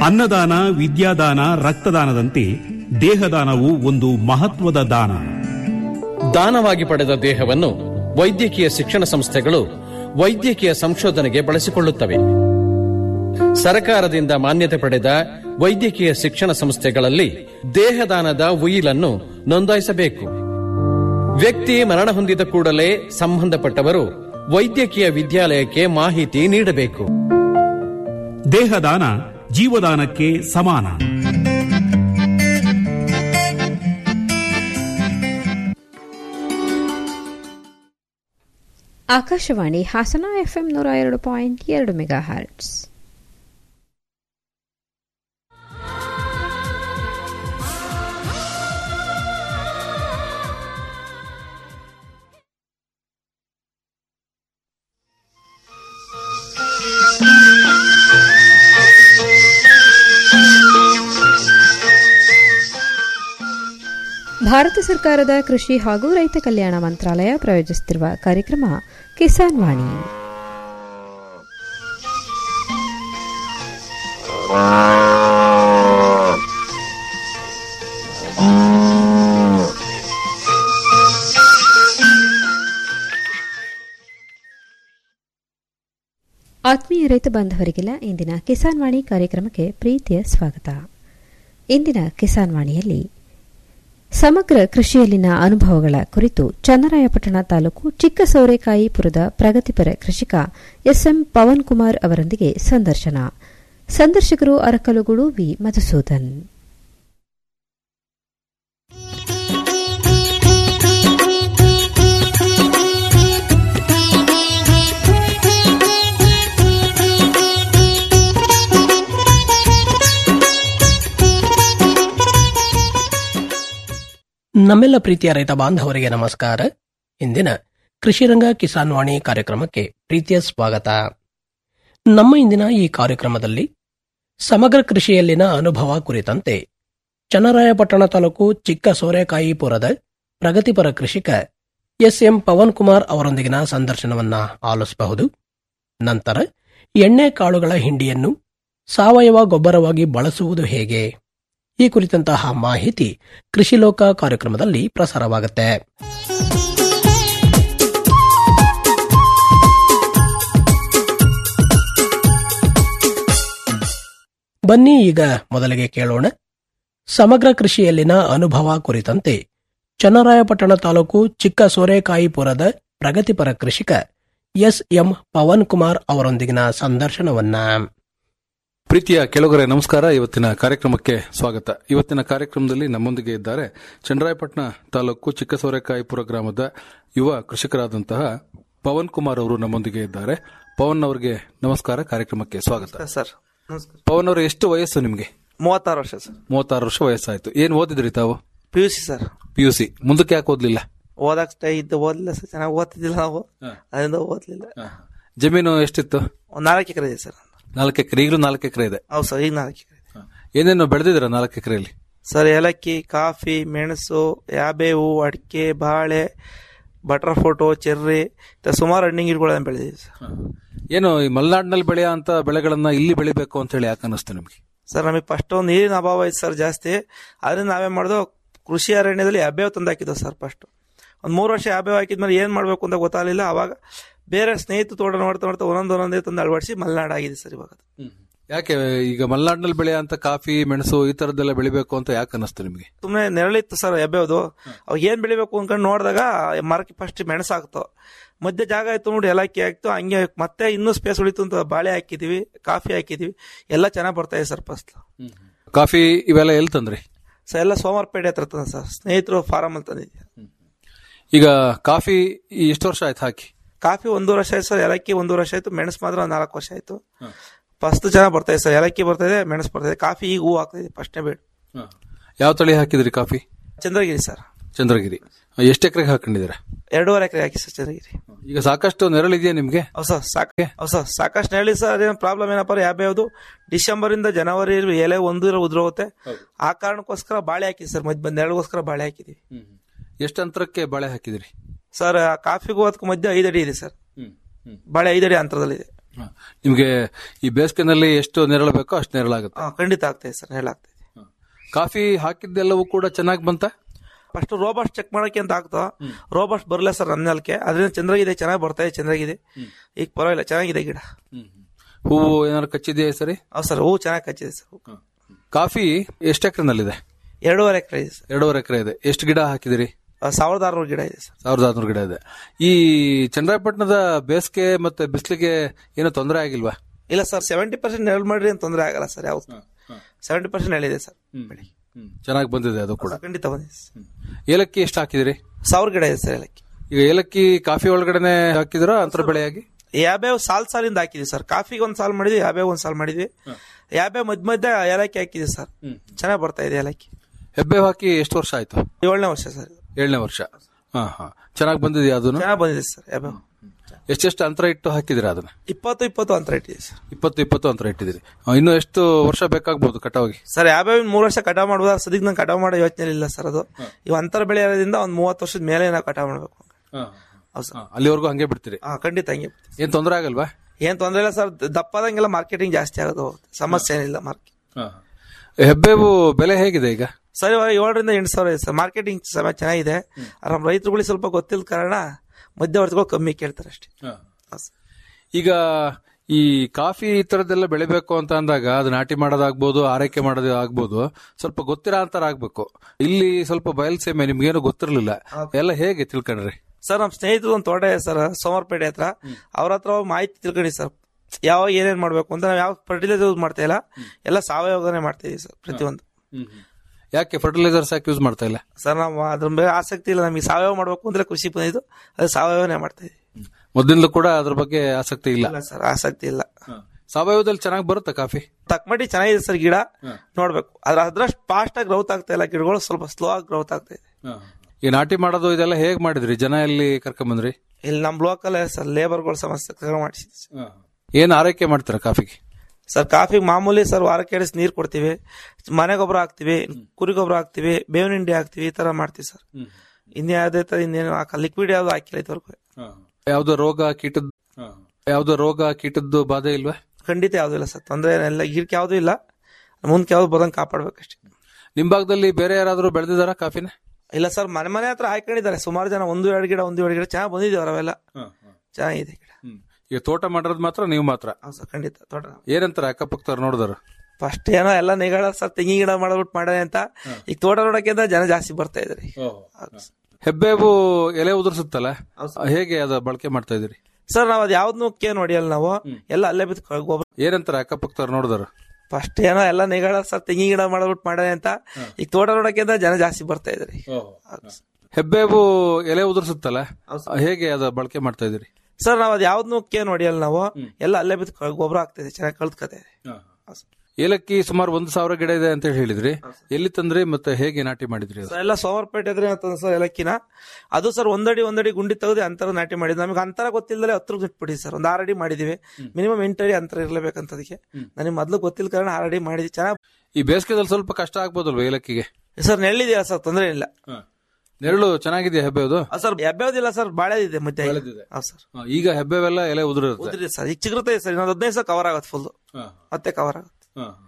ಅನ್ನದಾನ ವಿದ್ಯಾದಾನ ರಕ್ತದಾನದಂತೆ ದೇಹದಾನವು ಒಂದು ಮಹತ್ವದ ದಾನ ದಾನವಾಗಿ ಪಡೆದ ದೇಹವನ್ನು ವೈದ್ಯಕೀಯ ಶಿಕ್ಷಣ ಸಂಸ್ಥೆಗಳು ವೈದ್ಯಕೀಯ ಸಂಶೋಧನೆಗೆ ಬಳಸಿಕೊಳ್ಳುತ್ತವೆ ಸರಕಾರದಿಂದ ಮಾನ್ಯತೆ ಪಡೆದ ವೈದ್ಯಕೀಯ ಶಿಕ್ಷಣ ಸಂಸ್ಥೆಗಳಲ್ಲಿ ದೇಹದಾನದ ಉಯಿಲನ್ನು ನೋಂದಾಯಿಸಬೇಕು ವ್ಯಕ್ತಿ ಮರಣ ಹೊಂದಿದ ಕೂಡಲೇ ಸಂಬಂಧಪಟ್ಟವರು ವೈದ್ಯಕೀಯ ವಿದ್ಯಾಲಯಕ್ಕೆ ಮಾಹಿತಿ ನೀಡಬೇಕು ದೇಹದಾನ ಜೀವದಾನಕ್ಕೆ ಸಮಾನ ಆಕಾಶವಾಣಿ ಹಾಸನ ಎಫ್ಎಂ ನೂರ ಎರಡು ಪಾಯಿಂಟ್ ಎರಡು ಮೆಗಾ ಹರ್ಟ್ಸ್ ಭಾರತ ಸರ್ಕಾರದ ಕೃಷಿ ಹಾಗೂ ರೈತ ಕಲ್ಯಾಣ ಮಂತ್ರಾಲಯ ಪ್ರಾಯೋಜಿಸುತ್ತಿರುವ ಕಾರ್ಯಕ್ರಮ ಕಿಸಾನ್ ವಾಣಿ ಆತ್ಮೀಯ ರೈತ ಬಾಂಧವರಿಗೆಲ್ಲ ಇಂದಿನ ಕಿಸಾನ್ ವಾಣಿ ಕಾರ್ಯಕ್ರಮಕ್ಕೆ ಪ್ರೀತಿಯ ಸ್ವಾಗತ ಇಂದಿನ ಕಿಸಾನ್ ವಾಣಿಯಲ್ಲಿ ಸಮಗ್ರ ಕೃಷಿಯಲ್ಲಿನ ಅನುಭವಗಳ ಕುರಿತು ಚನ್ನರಾಯಪಟ್ಟಣ ತಾಲೂಕು ಚಿಕ್ಕ ಸೌರೆಕಾಯಿಪುರದ ಪ್ರಗತಿಪರ ಕೃಷಿಕ ಎಸ್ಎಂ ಪವನ್ ಕುಮಾರ್ ಅವರೊಂದಿಗೆ ಸಂದರ್ಶನ ಸಂದರ್ಶಕರು ಅರಕಲುಗುಡು ವಿ ಮಧುಸೂದನ್ ನಮ್ಮೆಲ್ಲ ಪ್ರೀತಿಯ ರೈತ ಬಾಂಧವರಿಗೆ ನಮಸ್ಕಾರ ಇಂದಿನ ಕೃಷಿರಂಗ ಕಿಸಾನ್ ವಾಣಿ ಕಾರ್ಯಕ್ರಮಕ್ಕೆ ಪ್ರೀತಿಯ ಸ್ವಾಗತ ನಮ್ಮ ಇಂದಿನ ಈ ಕಾರ್ಯಕ್ರಮದಲ್ಲಿ ಸಮಗ್ರ ಕೃಷಿಯಲ್ಲಿನ ಅನುಭವ ಕುರಿತಂತೆ ಚನ್ನರಾಯಪಟ್ಟಣ ತಾಲೂಕು ಚಿಕ್ಕ ಸೋರೆಕಾಯಿಪುರದ ಪ್ರಗತಿಪರ ಕೃಷಿಕ ಎಸ್ ಎಂ ಪವನ್ ಕುಮಾರ್ ಅವರೊಂದಿಗಿನ ಸಂದರ್ಶನವನ್ನ ಆಲಿಸಬಹುದು ನಂತರ ಎಣ್ಣೆ ಕಾಳುಗಳ ಹಿಂಡಿಯನ್ನು ಸಾವಯವ ಗೊಬ್ಬರವಾಗಿ ಬಳಸುವುದು ಹೇಗೆ ಈ ಕುರಿತಂತಹ ಮಾಹಿತಿ ಕೃಷಿ ಲೋಕ ಕಾರ್ಯಕ್ರಮದಲ್ಲಿ ಪ್ರಸಾರವಾಗುತ್ತೆ ಬನ್ನಿ ಈಗ ಮೊದಲಿಗೆ ಕೇಳೋಣ ಸಮಗ್ರ ಕೃಷಿಯಲ್ಲಿನ ಅನುಭವ ಕುರಿತಂತೆ ಚನ್ನರಾಯಪಟ್ಟಣ ತಾಲೂಕು ಚಿಕ್ಕ ಸೋರೆಕಾಯಿಪುರದ ಪ್ರಗತಿಪರ ಕೃಷಿಕ ಎಸ್ ಎಂ ಪವನ್ ಕುಮಾರ್ ಅವರೊಂದಿಗಿನ ಸಂದರ್ಶನವನ್ನ ಪ್ರೀತಿಯ ಕೆಳಗರೆ ನಮಸ್ಕಾರ ಇವತ್ತಿನ ಕಾರ್ಯಕ್ರಮಕ್ಕೆ ಸ್ವಾಗತ ಇವತ್ತಿನ ಕಾರ್ಯಕ್ರಮದಲ್ಲಿ ನಮ್ಮೊಂದಿಗೆ ಇದ್ದಾರೆ ಚಂದ್ರಾಯಪಟ್ಟಣ ತಾಲೂಕು ಚಿಕ್ಕಸೋರೆಕಾಯಿಪುರ ಗ್ರಾಮದ ಯುವ ಕೃಷಿಕರಾದಂತಹ ಪವನ್ ಕುಮಾರ್ ಅವರು ನಮ್ಮೊಂದಿಗೆ ಇದ್ದಾರೆ ಪವನ್ ಅವರಿಗೆ ನಮಸ್ಕಾರ ಕಾರ್ಯಕ್ರಮಕ್ಕೆ ಸ್ವಾಗತ ಸರ್ ನಮಸ್ಕಾರ ಪವನ್ ಅವರು ಎಷ್ಟು ವಯಸ್ಸು ನಿಮಗೆ ಮೂವತ್ತಾರು ವರ್ಷ ಸರ್ ಮೂವತ್ತಾರು ವರ್ಷ ವಯಸ್ಸಾಯ್ತು ಏನ್ ಓದಿದ್ರಿ ತಾವು P U C sir P U C ಮುಂದಕ್ಕೆ ಯಾಕೆ ಓದ್ಲಿಲ್ಲ ಓದಾಕ್ ಸ್ಟೇ ಇದ್ದು ಓದ್ಲಿಲ್ಲ ಸರ್ ಚೆನ್ನಾಗಿ ಓದ್ತಿದ್ದಿಲ್ಲ ನಾವು ಅದರಿಂದ ಓದ್ಲಿಲ್ಲ ಜಮೀನು ಎಷ್ಟಿತ್ತು ಒಂದ್ ನಾಲ್ಕು ಎಕರೆ ಇದೆ ಸರ್ ನಾಲ್ಕು ಎಕರೆ ಈಗಲೂ ನಾಲ್ಕು ಎಕರೆ ಇದೆ ಹೌದು ಸರ್ ಈಗ ನಾಲ್ಕು ಎಕರೆ ಇದೆ ಏನೇನು ಬೆಳೆದಿದ್ರ ನಾಲ್ಕು ಎಕರೆಯಲ್ಲಿ ಸರ್ ಏಲಕ್ಕಿ ಕಾಫಿ ಮೆಣಸು ಯಾಬೇವು ಅಡಿಕೆ ಬಾಳೆ ಬಟರ್ ಫೋಟೋ ಚೆರ್ರಿ ಇಂಥ ಸುಮಾರು ಹಣ್ಣಿನ ಗಿಡಗಳನ್ನ ಬೆಳೆದಿದೆ ಸರ್ ಏನು ಈ ಮಲೆನಾಡಿನಲ್ಲಿ ಬೆಳೆಯೋ ಅಂತ ಬೆಳೆಗಳನ್ನ ಇಲ್ಲಿ ಬೆಳಿಬೇಕು ಅಂತ ಹೇಳಿ ಯಾಕೆ ಅನಿಸ್ತು ನಿಮ್ಗೆ ಸರ್ ನಮಗೆ ಫಸ್ಟ್ ಒಂದು ನೀರಿನ ಅಭಾವ ಇತ್ತು ಸರ್ ಜಾಸ್ತಿ ಅದರಿಂದ ನಾವೇ ಮಾಡ್ದು ಕೃಷಿ ಅರಣ್ಯದಲ್ಲಿ ಯಾಬೇವು ತಂದು ಹಾಕಿದ್ವು ಸರ್ ಫಸ್ಟ್ ಒಂದು ಮೂರು ವರ್ಷ ಯಾಬೇವು ಹಾಕಿದ್ಮೇಲೆ ಏನು ಮಾಡಬೇಕು ಅಂತ ಗೊತ್ತಾಗಲಿಲ್ಲ ಅವಾಗ ಬೇರೆ ಸ್ನೇಹಿತ ತೋಟ ನೋಡ್ತಾ ನೋಡ್ತಾ ಒಂದೊಂದು ಒಂದೊಂದೇ ತಂದು ಅಳವಡಿಸಿ ಮಲೆನಾಡು ಆಗಿದೆ ಸರ್ ಇವಾಗ ಅದು. ಯಾಕೆ ಈಗ ಮಲೆನಾಡಿನಲ್ಲಿ ಬೆಳೆಯೋ ಅಂತ ಕಾಫಿ ಮೆಣಸು ಈ ತರದ್ದೆಲ್ಲ ಬೆಳಿಬೇಕು ಅಂತ ಯಾಕೆ ಅನಿಸ್ತು ನಿಮ್ಗೆ ಸುಮ್ಮನೆ ನೆರಳಿತ್ತು ಸರ್ ಎಬ್ಬೆವುದು ಅವಾಗ ಏನ್ ಬೆಳಿಬೇಕು ಅನ್ಕೊಂಡು ನೋಡಿದಾಗ ಮರಕ್ಕೆ ಫಸ್ಟ್ ಮೆಣಸು ಹಾಕ್ತು ಮಧ್ಯೆ ಜಾಗ ಇತ್ತು ನೋಡಿ ಏಲಕ್ಕಿ ಹಾಕ್ತು ಹಂಗೆ ಮತ್ತೆ ಇನ್ನೂ ಸ್ಪೇಸ್ ಉಳಿತು ಅಂತ ಬಾಳೆ ಹಾಕಿದೀವಿ ಕಾಫಿ ಹಾಕಿದೀವಿ ಎಲ್ಲ ಚೆನ್ನಾಗಿ ಬರ್ತಾ ಇದೆ ಸರ್ ಫಸ್ಲು ಕಾಫಿ ಇವೆಲ್ಲ ಎಲ್ಲಿ ತಂದ್ರಿ ಸರ್ ಎಲ್ಲ ಸೋಮವಾರಪೇಟೆ ಹತ್ರ ತಂದ ಸರ್ ಸ್ನೇಹಿತರು ಫಾರಂ ಅಲ್ಲಿ ತಂದಿದ್ದೆ ಈಗ ಕಾಫಿ ಎಷ್ಟು ವರ್ಷ ಆಯ್ತು ಹಾಕಿ ಕಾಫಿ ಒಂದು ವರ್ಷ ಆಯ್ತು ಸರ್ ಏಲಕ್ಕಿ ಒಂದು ವರ್ಷ ಆಯ್ತು ಮೆಣಸು ಮಾತ್ರ ಒಂದ್ ನಾಲ್ಕು ವರ್ಷ ಆಯ್ತು ಫಸ್ಟ್ ಚೆನ್ನಾಗಿ ಬರ್ತಾ ಇದೆ ಸರ್ ಏಲಕ್ಕಿ ಬರ್ತಾ ಇದೆ ಮೆಣಸು ಬರ್ತಾ ಇದೆ ಕಾಫಿ ಈಗ ಹೂ ಆಗ್ತಾ ಇದೆ ಫಸ್ಟ್ನೇ ಬೇಡ ಯಾವ ತಳಿ ಹಾಕಿದ್ರಿ ಕಾಫಿ ಚಂದ್ರಗಿರಿ ಸರ್ ಚಂದ್ರಗಿರಿ ಎಷ್ಟು ಎಕರೆಗೆ ಹಾಕೊಂಡಿದ್ದೀರಾ ಎರಡೂವರೆ ಎಕರೆ ಹಾಕಿ ಸರ್ ಚಂದ್ರಗಿರಿ ಈಗ ಸಾಕಷ್ಟು ನೆರಳಿದೆಯಾ ನಿಮ್ಗೆ ಹೌದು ಸರ್ ಸಾಕ ಹೌದು ಸರ್ ಸಾಕಷ್ಟು ಹೇಳಿ ಸರ್ ಅದೇನು ಪ್ರಾಬ್ಲಮ್ ಏನಪ್ಪ ಅಂದ್ರೆ ಯಾವ್ಯಾವುದು ಡಿಸೆಂಬರ್ ಇಂದ ಜನವರಿ ಎಲೆ ಒಂದು ಇರೋ ಉದುರೋಗುತ್ತೆ ಆ ಕಾರಣಕ್ಕೋಸ್ಕರ ಬಾಳೆ ಹಾಕಿ ಸರ್ ಮಧ್ಯ ಬಂದ್ ನೆರಳಿಗೋಸ್ಕರ ಬಾಳೆ ಹಾಕಿದೀವಿ ಎಷ್ಟು ಅಂತರಕ್ಕೆ ಬಾಳೆ ಹಾಕಿದಿರಿ ಸರ್ ಆ ಕಾಫಿಗೂ ಅದಕ್ಕೂ ಮಧ್ಯೆ ಐದು ಅಡಿ ಇದೆ ಸರ್ ಬಾಳೆ ಐದು ಅಡಿ ಅಂತರದಲ್ಲಿದೆ ನಿಮ್ಗೆ ಈ ಬೇಸಿಗೆನಲ್ಲಿ ಎಷ್ಟು ನೆರಳು ಬೇಕೋ ಅಷ್ಟು ನೆರಳಾಗುತ್ತೆ ಹಾ, ಖಂಡಿತ ಆಗ್ತದೆ ಸರ್ ಹೇಳಾಗ್ತದೆ ಕಾಫಿ ಹಾಕಿದ್ದೆಲ್ಲವೂ ಕೂಡ ಚೆನ್ನಾಗಿ ಬಂತ ಫಸ್ಟ್ ರೋಬಸ್ಟ್ ಚೆಕ್ ಮಾಡಕ್ಕೆ ಅಂತ ಆಗ್ತೋ ರೋಬಸ್ಟ್ ಬರಲ್ಲ ಸರ್ ನನ್ನ ನೆಲಕ್ಕೆ ಅದರಿಂದ ಚಂದ್ರಗಿದೆ ಚೆನ್ನಾಗಿ ಬರ್ತಾ ಇದೆ ಚಂದ್ರಗಿದೆ ಈಗ ಪರವಾಗಿಲ್ಲ ಚೆನ್ನಾಗಿದೆ ಗಿಡ ಹೂವು ಏನಾದ್ರು ಕಚ್ಚಿದೆಯಾ ಈ ಸರಿ ಹೌದು ಸರ್ ಹೂ ಚೆನ್ನಾಗಿ ಕಚ್ಚಿದೆ ಸರ್ ಹೂ. ಕಾಫಿ ಎಷ್ಟು ಎಕರೆನಲ್ಲಿದೆ ಎರಡೂವರೆ ಎಕರೆ ಇದೆ ಸರ್ ಎರಡೂವರೆ ಎಕರೆ ಇದೆ ಎಷ್ಟು ಗಿಡ ಹಾಕಿದಿರಿ ಆ, ಸಾವಿರದ ಆರುನೂರು ಗಿಡ ಇದೆ ಸರ್ ಸಾವಿರದ ಆರ್ನೂರು ಗಿಡ ಇದೆ ಈ ಚಂದ್ರಾಯಪಟ್ಟಣದ ಬೇಸಿಗೆ ಮತ್ತೆ ಬಿಸಿಲಿಗೆ ಏನೋ ತೊಂದರೆ ಆಗಿಲ್ವಾ ಇಲ್ಲ ಸರ್ ಸೆವೆಂಟಿ ಪರ್ಸೆಂಟ್ ನೆರಳು ಮಾಡ್ರಿ ಅಂತ ತೊಂದರೆ ಆಗಲ್ಲ ಸರ್ ಯಾವ್ದು ಸೆವೆಂಟಿ ಪರ್ಸೆಂಟ್ ನೆರಳಿದೆ ಸರ್ ಬೆಳಿ ಚೆನ್ನಾಗಿ ಬಂದಿದೆ ಅದು ಕೂಡ ಖಂಡಿತ ಬಂದಿದೆ ಸರ್. ಏಲಕ್ಕಿ ಎಷ್ಟು ಹಾಕಿದಿರಿ ಸಾವಿರ ಗಿಡ ಇದೆ ಸರ್ ಏಲಕ್ಕಿ ಈಗ ಏಲಕ್ಕಿ ಕಾಫಿ ಒಳಗಡೆನೆ ಹಾಕಿದ್ರ ಅಂತರ ಬೆಳೆಯಾಗಿ ಯಾವ್ಯಾವ ಸಾಲ್ ಸಾಲಿಂದ ಹಾಕಿದ್ವಿ ಸರ್ ಕಾಫಿಗೆ ಒಂದ್ ಸಾಲ್ ಮಾಡಿದ್ವಿ ಯಾವ್ಯಾವ ಒಂದ್ ಸಾಲ್ ಮಾಡಿದ್ವಿ ಯಾವ್ಯಾವ ಮಧ್ಯ ಮಧ್ಯ ಏಲಕ್ಕಿ ಹಾಕಿದ್ವಿ ಸರ್ ಚೆನ್ನಾಗಿ ಬರ್ತಾ ಇದೆ ಏಲಕ್ಕಿ ಹೆಬ್ಬೆ ಹಾಕಿ ಎಷ್ಟು ವರ್ಷ ಆಯ್ತು ಏಳನೇ ವರ್ಷ ಸರ್ ಇದು. ಏಳನೇ ವರ್ಷ ಹಾ ಹಾ ಚೆನ್ನಾಗಿ ಬಂದಿದೆಯಾ ಅದನ್ನು ಚೆನ್ನಾಗಿ ಬಂದಿದೆ ಸರ್ ಯಾವ್ಯಾವ ಎಷ್ಟೆಷ್ಟು ಅಂತರ ಇಟ್ಟು ಹಾಕಿದಿರ ಅದನ್ನ ಇಪ್ಪತ್ತು ಇಪ್ಪತ್ತು ಅಂತರ ಇಟ್ಟಿದೆ ಸರ್ ಇಪ್ಪತ್ತು ಇಪ್ಪತ್ತು ಅಂತರ ಇಟ್ಟಿದ್ದೀರಿ ಆ, ಇನ್ನು ಎಷ್ಟು ವರ್ಷ ಬೇಕಾಗ್ಬೋದು ಕಟಾವಿಗೆ ಸರ್ ಯಾವ್ಯಾವ ಮೂರು ವರ್ಷ ಕಟಾವ್ ಮಾಡ್ಬೋದಾ ಸದ್ಯಕ್ಕೆ ನಂಗೆ ಕಟಾವ್ ಮಾಡೋ ಯೋಚನೆ ಇಲ್ಲ ಸರ್ ಅದು ಇವ್ ಅಂತರ ಬೆಳೆ ಇರೋದ್ರಿಂದ ಒಂದ್ ಮೂವತ್ತು ವರ್ಷದ ಮೇಲೆ ನಾವು ಕಟಾವ್ ಮಾಡ್ಬೇಕು ಹೌದು ಸರ್ ಹಾ, ಅಲ್ಲಿವರೆಗೂ ಹಂಗೆ ಬಿಡ್ತೀರಿ ಹಾ ಖಂಡಿತ ಹಂಗೆ ಏನ್ ತೊಂದರೆ ಆಗಲ್ವಾ ಏನ್ ತೊಂದ್ರೆ ಇಲ್ಲ ಸರ್ ದಪ್ಪದಂಗೆಲ್ಲ ಮಾರ್ಕೆಟಿಂಗ್ ಜಾಸ್ತಿ ಆಗೋದು ಸಮಸ್ಯೆ ಏನಿಲ್ಲ ಮಾರ್ಕೆಟ್ ಹೆಬ್ಬೇವು ಬೆಲೆ ಹೇಗಿದೆ ಈಗ ಸರ್ ಇವಾಗ ಏಳರಿಂದ ಎಂಟು ಸಾವಿರ ಇದೆ ಸರ್ ಮಾರ್ಕೆಟಿಂಗ್ ಸಮಯ ಚೆನ್ನಾಗಿದೆ ಆದ್ರೆ ನಮ್ಮ ರೈತರುಗಳಿಗೆ ಸ್ವಲ್ಪ ಗೊತ್ತಿಲ್ಲ ಕಾರಣ ಮಧ್ಯವರ್ತಿಗಳು ಕಮ್ಮಿ ಕೇಳ್ತಾರೆ ಅಷ್ಟೇ ಹೌದು ಸರ್. ಈಗ ಈ ಕಾಫಿ ಈ ತರದೆಲ್ಲ ಬೆಳಿಬೇಕು ಅಂತ ಅಂದಾಗ ಅದು ನಾಟಿ ಮಾಡೋದಾಗ್ಬೋದು ಆರೈಕೆ ಮಾಡೋದು ಆಗ್ಬೋದು ಸ್ವಲ್ಪ ಗೊತ್ತಿರೋ ಅಂತರ ಆಗ್ಬೇಕು ಇಲ್ಲಿ ಸ್ವಲ್ಪ ಬಯಲ್ಸೀಮೆ ನಿಮ್ಗೇನು ಗೊತ್ತಿರ್ಲಿಲ್ಲ ಎಲ್ಲ ಹೇಗೆ ತಿಳ್ಕೊಂಡ್ರಿ ಸರ್ ನಮ್ಮ ಸ್ನೇಹಿತರು ಒಂದು ತೋಟ ಇದೆ ಸರ್ ಸೋಮವಾರಪೇಟೆ ಹತ್ರ ಅವ್ರ ಹತ್ರ ಹೋಗಿ ಮಾಹಿತಿ ತಿಳ್ಕೊಂಡಿ ಸರ್ ಯಾವಾಗ ಏನೇನ್ ಮಾಡ್ಬೇಕು ಅಂತ ನಾವು ಯಾವ ಫರ್ಟಿಲೈಸರ್ ಯೂಸ್ ಮಾಡ್ತಾ ಇಲ್ಲ ಎಲ್ಲ ಸಾವಯವನೇ ಮಾಡ್ತಾ ಇದೀವಿ ಸರ್ ಪ್ರತಿಯೊಂದು ಯಾಕೆ ಫರ್ಟಿಲೈಸರ್ಸ್ ಯಾಕೆ ಯೂಸ್ ಮಾಡ್ತಾ ಇಲ್ಲ ಸರ್ ನಾವು ಅದ್ರ ಮೇಲೆ ಆಸಕ್ತಿ ಇಲ್ಲ ನಮಗೆ ಸಾವಯವ ಮಾಡ್ಬೇಕು ಅಂದ್ರೆ ಕೃಷಿ ಬಂದಿದ್ದು ಅದು ಸಾವಯವನೇ ಮಾಡ್ತಾ ಇದೀವಿ ಮೊದಲಿಂದಲೂ ಕೂಡ ಅದ್ರ ಬಗ್ಗೆ ಆಸಕ್ತಿ ಇಲ್ಲ ಇಲ್ಲ ಸರ್ ಆಸಕ್ತಿ ಇಲ್ಲ ಸಾವಯವದಲ್ಲಿ ಚೆನ್ನಾಗಿ ಬರುತ್ತಾ ಕಾಫಿ ತಕ್ಕಮಟ್ಟಿ ಚೆನ್ನಾಗಿದೆ ಸರ್ ಗಿಡ ನೋಡ್ಬೇಕು ಅದ್ರ ಅದ್ರಷ್ಟು ಫಾಸ್ಟ್ ಆಗಿ ಗ್ರೌತ್ ಆಗ್ತಾ ಇಲ್ಲ ಗಿಡಗಳು ಸ್ವಲ್ಪ ಸ್ಲೋ ಆಗಿ ಗ್ರೌತ್ ಆಗ್ತಾ ಇದೆ ಈ ನಾಟಿ ಮಾಡೋದು ಇದೆಲ್ಲ ಹೇಗ್ ಮಾಡಿದ್ರಿ ಜನ ಎಲ್ಲಿ ಕರ್ಕೊಂಬಂದ್ರಿ ಇಲ್ಲಿ ನಮ್ಮ ಲೋಕಲ್ ಸರ್ ಲೇಬರ್ಗಳ ಸಮಸ್ಯೆ ಮಾಡಿಸಿದ್ವಿ ಸರ್. ಏನ್ ಆರೈಕೆ ಮಾಡ್ತೀರಾ ಕಾಫಿಗೆ ಸರ್ ಕಾಫಿ ಮಾಮೂಲಿ ಸರ್ ವಾರಕ್ಕೆ ಎರಡು ನೀರು ಕೊಡ್ತೀವಿ ಮನೆ ಗೊಬ್ಬರ ಹಾಕ್ತಿವಿ ಕುರಿ ಗೊಬ್ಬರ ಹಾಕ್ತಿವಿ ಬೇವಿನ ಹಿಂಡಿ ಹಾಕ್ತಿವಿ ಈ ತರ ಮಾಡ್ತೀವಿ ಸರ್ ಇನ್ನೇ ಯಾವುದೇ ತರ ಇನ್ನೇನು ಹಾಕ ಲಿಕ್ವಿಡ್ ಯಾವ್ದು ಹಾಕಿಲ್ಲ ಇದುವರೆಗೂ ಯಾವ್ದೋ ರೋಗ ಕೀಟದ ಯಾವ್ದೋ ರೋಗ ಕೀಟದ್ದು ಬಾಧೆ ಇಲ್ವಾ ಖಂಡಿತ ಯಾವ್ದು ಇಲ್ಲ ಸರ್ ತೊಂದರೆ ಏನಿಲ್ಲ ಗಿಡಕ್ಕೆ ಯಾವ್ದು ಇಲ್ಲ ಮುಂದಕ್ಕೆ ಯಾವ್ದು ಬರೋದಂಗೆ ಕಾಪಾಡ್ಬೇಕಷ್ಟೇ ನಿಮ್ ಭಾಗದಲ್ಲಿ ಬೇರೆ ಯಾರಾದ್ರೂ ಬೆಳೆದಿದಾರ ಕಾಫಿನ ಇಲ್ಲ ಸರ್ ಮನೆ ಮನೆ ಹತ್ರ ಹಾಕೊಂಡಿದ್ದಾರೆ ಸುಮಾರು ಜನ ಒಂದು ಎರಡು ಗಿಡ ಒಂದು ಎರಡು ಗಿಡ ಚೆನ್ನಾಗಿ ಬಂದಿದ್ದೀವಿ ಅವೆಲ್ಲ ಚೆನ್ನಾಗಿದೆ ಗಿಡ ಈಗ ತೋಟ ಮಾಡೋದ್ ಮಾತ್ರ ನೀವು ಮಾತ್ರ ಹೌದು ಸರ್ ಖಂಡಿತ ತೋಟ ಏನಂತಾರೆ ಅಕ್ಕಪಕ್ಕದವ್ರು ನೋಡಿದಾರ ಫಸ್ಟ್ ಏನೋ ಎಲ್ಲ ನಿಗಳ ಸರ್ ತೆಂಗಿನ ಗಿಡ ಮಾಡ್ಬಿಟ್ಟು ಮಾಡೋಣ ಅಂತ ಈಗ ತೋಟ ನೋಡಕ್ಕೆ ಅಂತ ಜನ ಜಾಸ್ತಿ ಬರ್ತಾ ಇದ್ರಿ ಹೆಬ್ಬೇವು ಎಲೆ ಉದುರ್ಸುತ್ತಲ್ಲ ಹೇಗೆ ಅದ ಬಳಕೆ ಮಾಡ್ತಾ ಇದೀರಿ ಸರ್ ನಾವ್ ಅದ್ ಯಾವ್ದನ್ನು ಕೇನ್ ಹೊಡಿಯಲ್ಲ ನಾವು ಎಲ್ಲ ಅಲ್ಲೇ ಬಿದ್ದು ಗೊಬ್ಬರ ಏನಂತಾರೆ ಅಕ್ಕಪಕ್ಕದವ್ರು ನೋಡಿದಾರ ಫಸ್ಟ್ ಏನೋ ಎಲ್ಲ ನಿಗಳ ಸರ್ ತೆಂಗಿನ ಗಿಡ ಮಾಡ್ಬಿಟ್ಟು ಮಾಡೋಣ ಅಂತ ಈಗ ತೋಟ ನೋಡಕ್ಕೆ ಅಂತ ಜನ ಜಾಸ್ತಿ ಬರ್ತಾ ಇದ್ರಿ ಹೆಬ್ಬೇವು ಎಲೆ ಉದುರ್ಸುತ್ತಲ್ಲ ಹೇಗೆ ಅದ ಬಳಕೆ ಮಾಡ್ತಾ ಇದೀರಿ ಸರ್ ನಾವ್ ಅದ್ ಯಾವ್ದನ್ನು ಕೇನ್ ಹೊಡಿಯಲ್ಲ ನಾವು ಎಲ್ಲ ಅಲ್ಲೇ ಬಿದ್ದು ಗೊಬ್ಬರ ಆಗ್ತದೆ ಚೆನ್ನಾಗಿ ಕಳ್ತ್ಕತೆ ಏಲಕ್ಕಿ ಸುಮಾರು ಒಂದು ಸಾವಿರ ಗಿಡ ಇದೆ ಅಂತ ಹೇಳಿದ್ರಿ ಎಲ್ಲಿ ತಂದ್ರಿ ಮತ್ತೆ ಹೇಗೆ ನಾಟಿ ಮಾಡಿದ್ರಿ ಅದು? ಸರ್ ಎಲ್ಲ ಸೋಮವಾರಪೇಟೆ ಎದುರು ಅಂತಂದ್ರೆ ಸರ್ ಏಲಕ್ಕಿನ ಅದು ಸರ್ ಒಂದಡಿ ಒಂದಡಿ ಗುಂಡಿ ತೆಗೆದು ಅಂತರ ನಾಟಿ ಮಾಡಿದ್ವಿ ನಮಗೆ ಅಂತರ ಗೊತ್ತಿಲ್ಲದೆ ಹತ್ರ ಇಟ್ಬಿಡಿ ಸರ್ ಒಂದು ಆರಡಿ ಮಾಡಿದೀವಿ ಮಿನಿಮಮ್ ಎಂಟಡಿ ಅಂತರ ಇರ್ಲೇಬೇಕಂತ ಅದಕ್ಕೆ ನನಗೆ ಮೊದಲು ಗೊತ್ತಿಲ್ಲ ಕಾರಣ ಆರಡಿ ಮಾಡಿದ್ವಿ ಚೆನ್ನಾಗಿ ಈ ಬೇಸಿಗೆದಲ್ಲಿ ಸ್ವಲ್ಪ ಕಷ್ಟ ಆಗ್ಬೋದಲ್ವಾ ಏಲಕ್ಕಿಗೆ ಸರ್ ನೆರಳಿದೆಯಾ ಸರ್ ತೊಂದರೆ ಇಲ್ಲ ನೆರಳು ಚೆನ್ನಾಗಿದೆಯಾ ಹೆಬ್ಬೇವುದು ಆ, ಸರ್ ಎಬ್ಬೆಯೋದಿಲ್ಲ ಸರ್ ಬಾಳೆದಿದೆ ಮಧ್ಯೆ ಹೌದು ಸರ್ ಆ, ಈಗ ಹೆಬ್ಬೇವೆಲ್ಲ ಎಲೆ ಉದುರಿರುತ್ತೆ ಉದ್ರಿದೆ ಸರ್ ಈಗ ಚಿಗುರುತ್ತೆ ಸರ್ ಇನ್ನೊಂದು ಹದಿನೈದು ಸಾವಿರ ಕವರ್ ಆಗುತ್ತೆ ಫುಲ್ ಮತ್ತೆ ಕವರ್ ಆಗುತ್ತೆ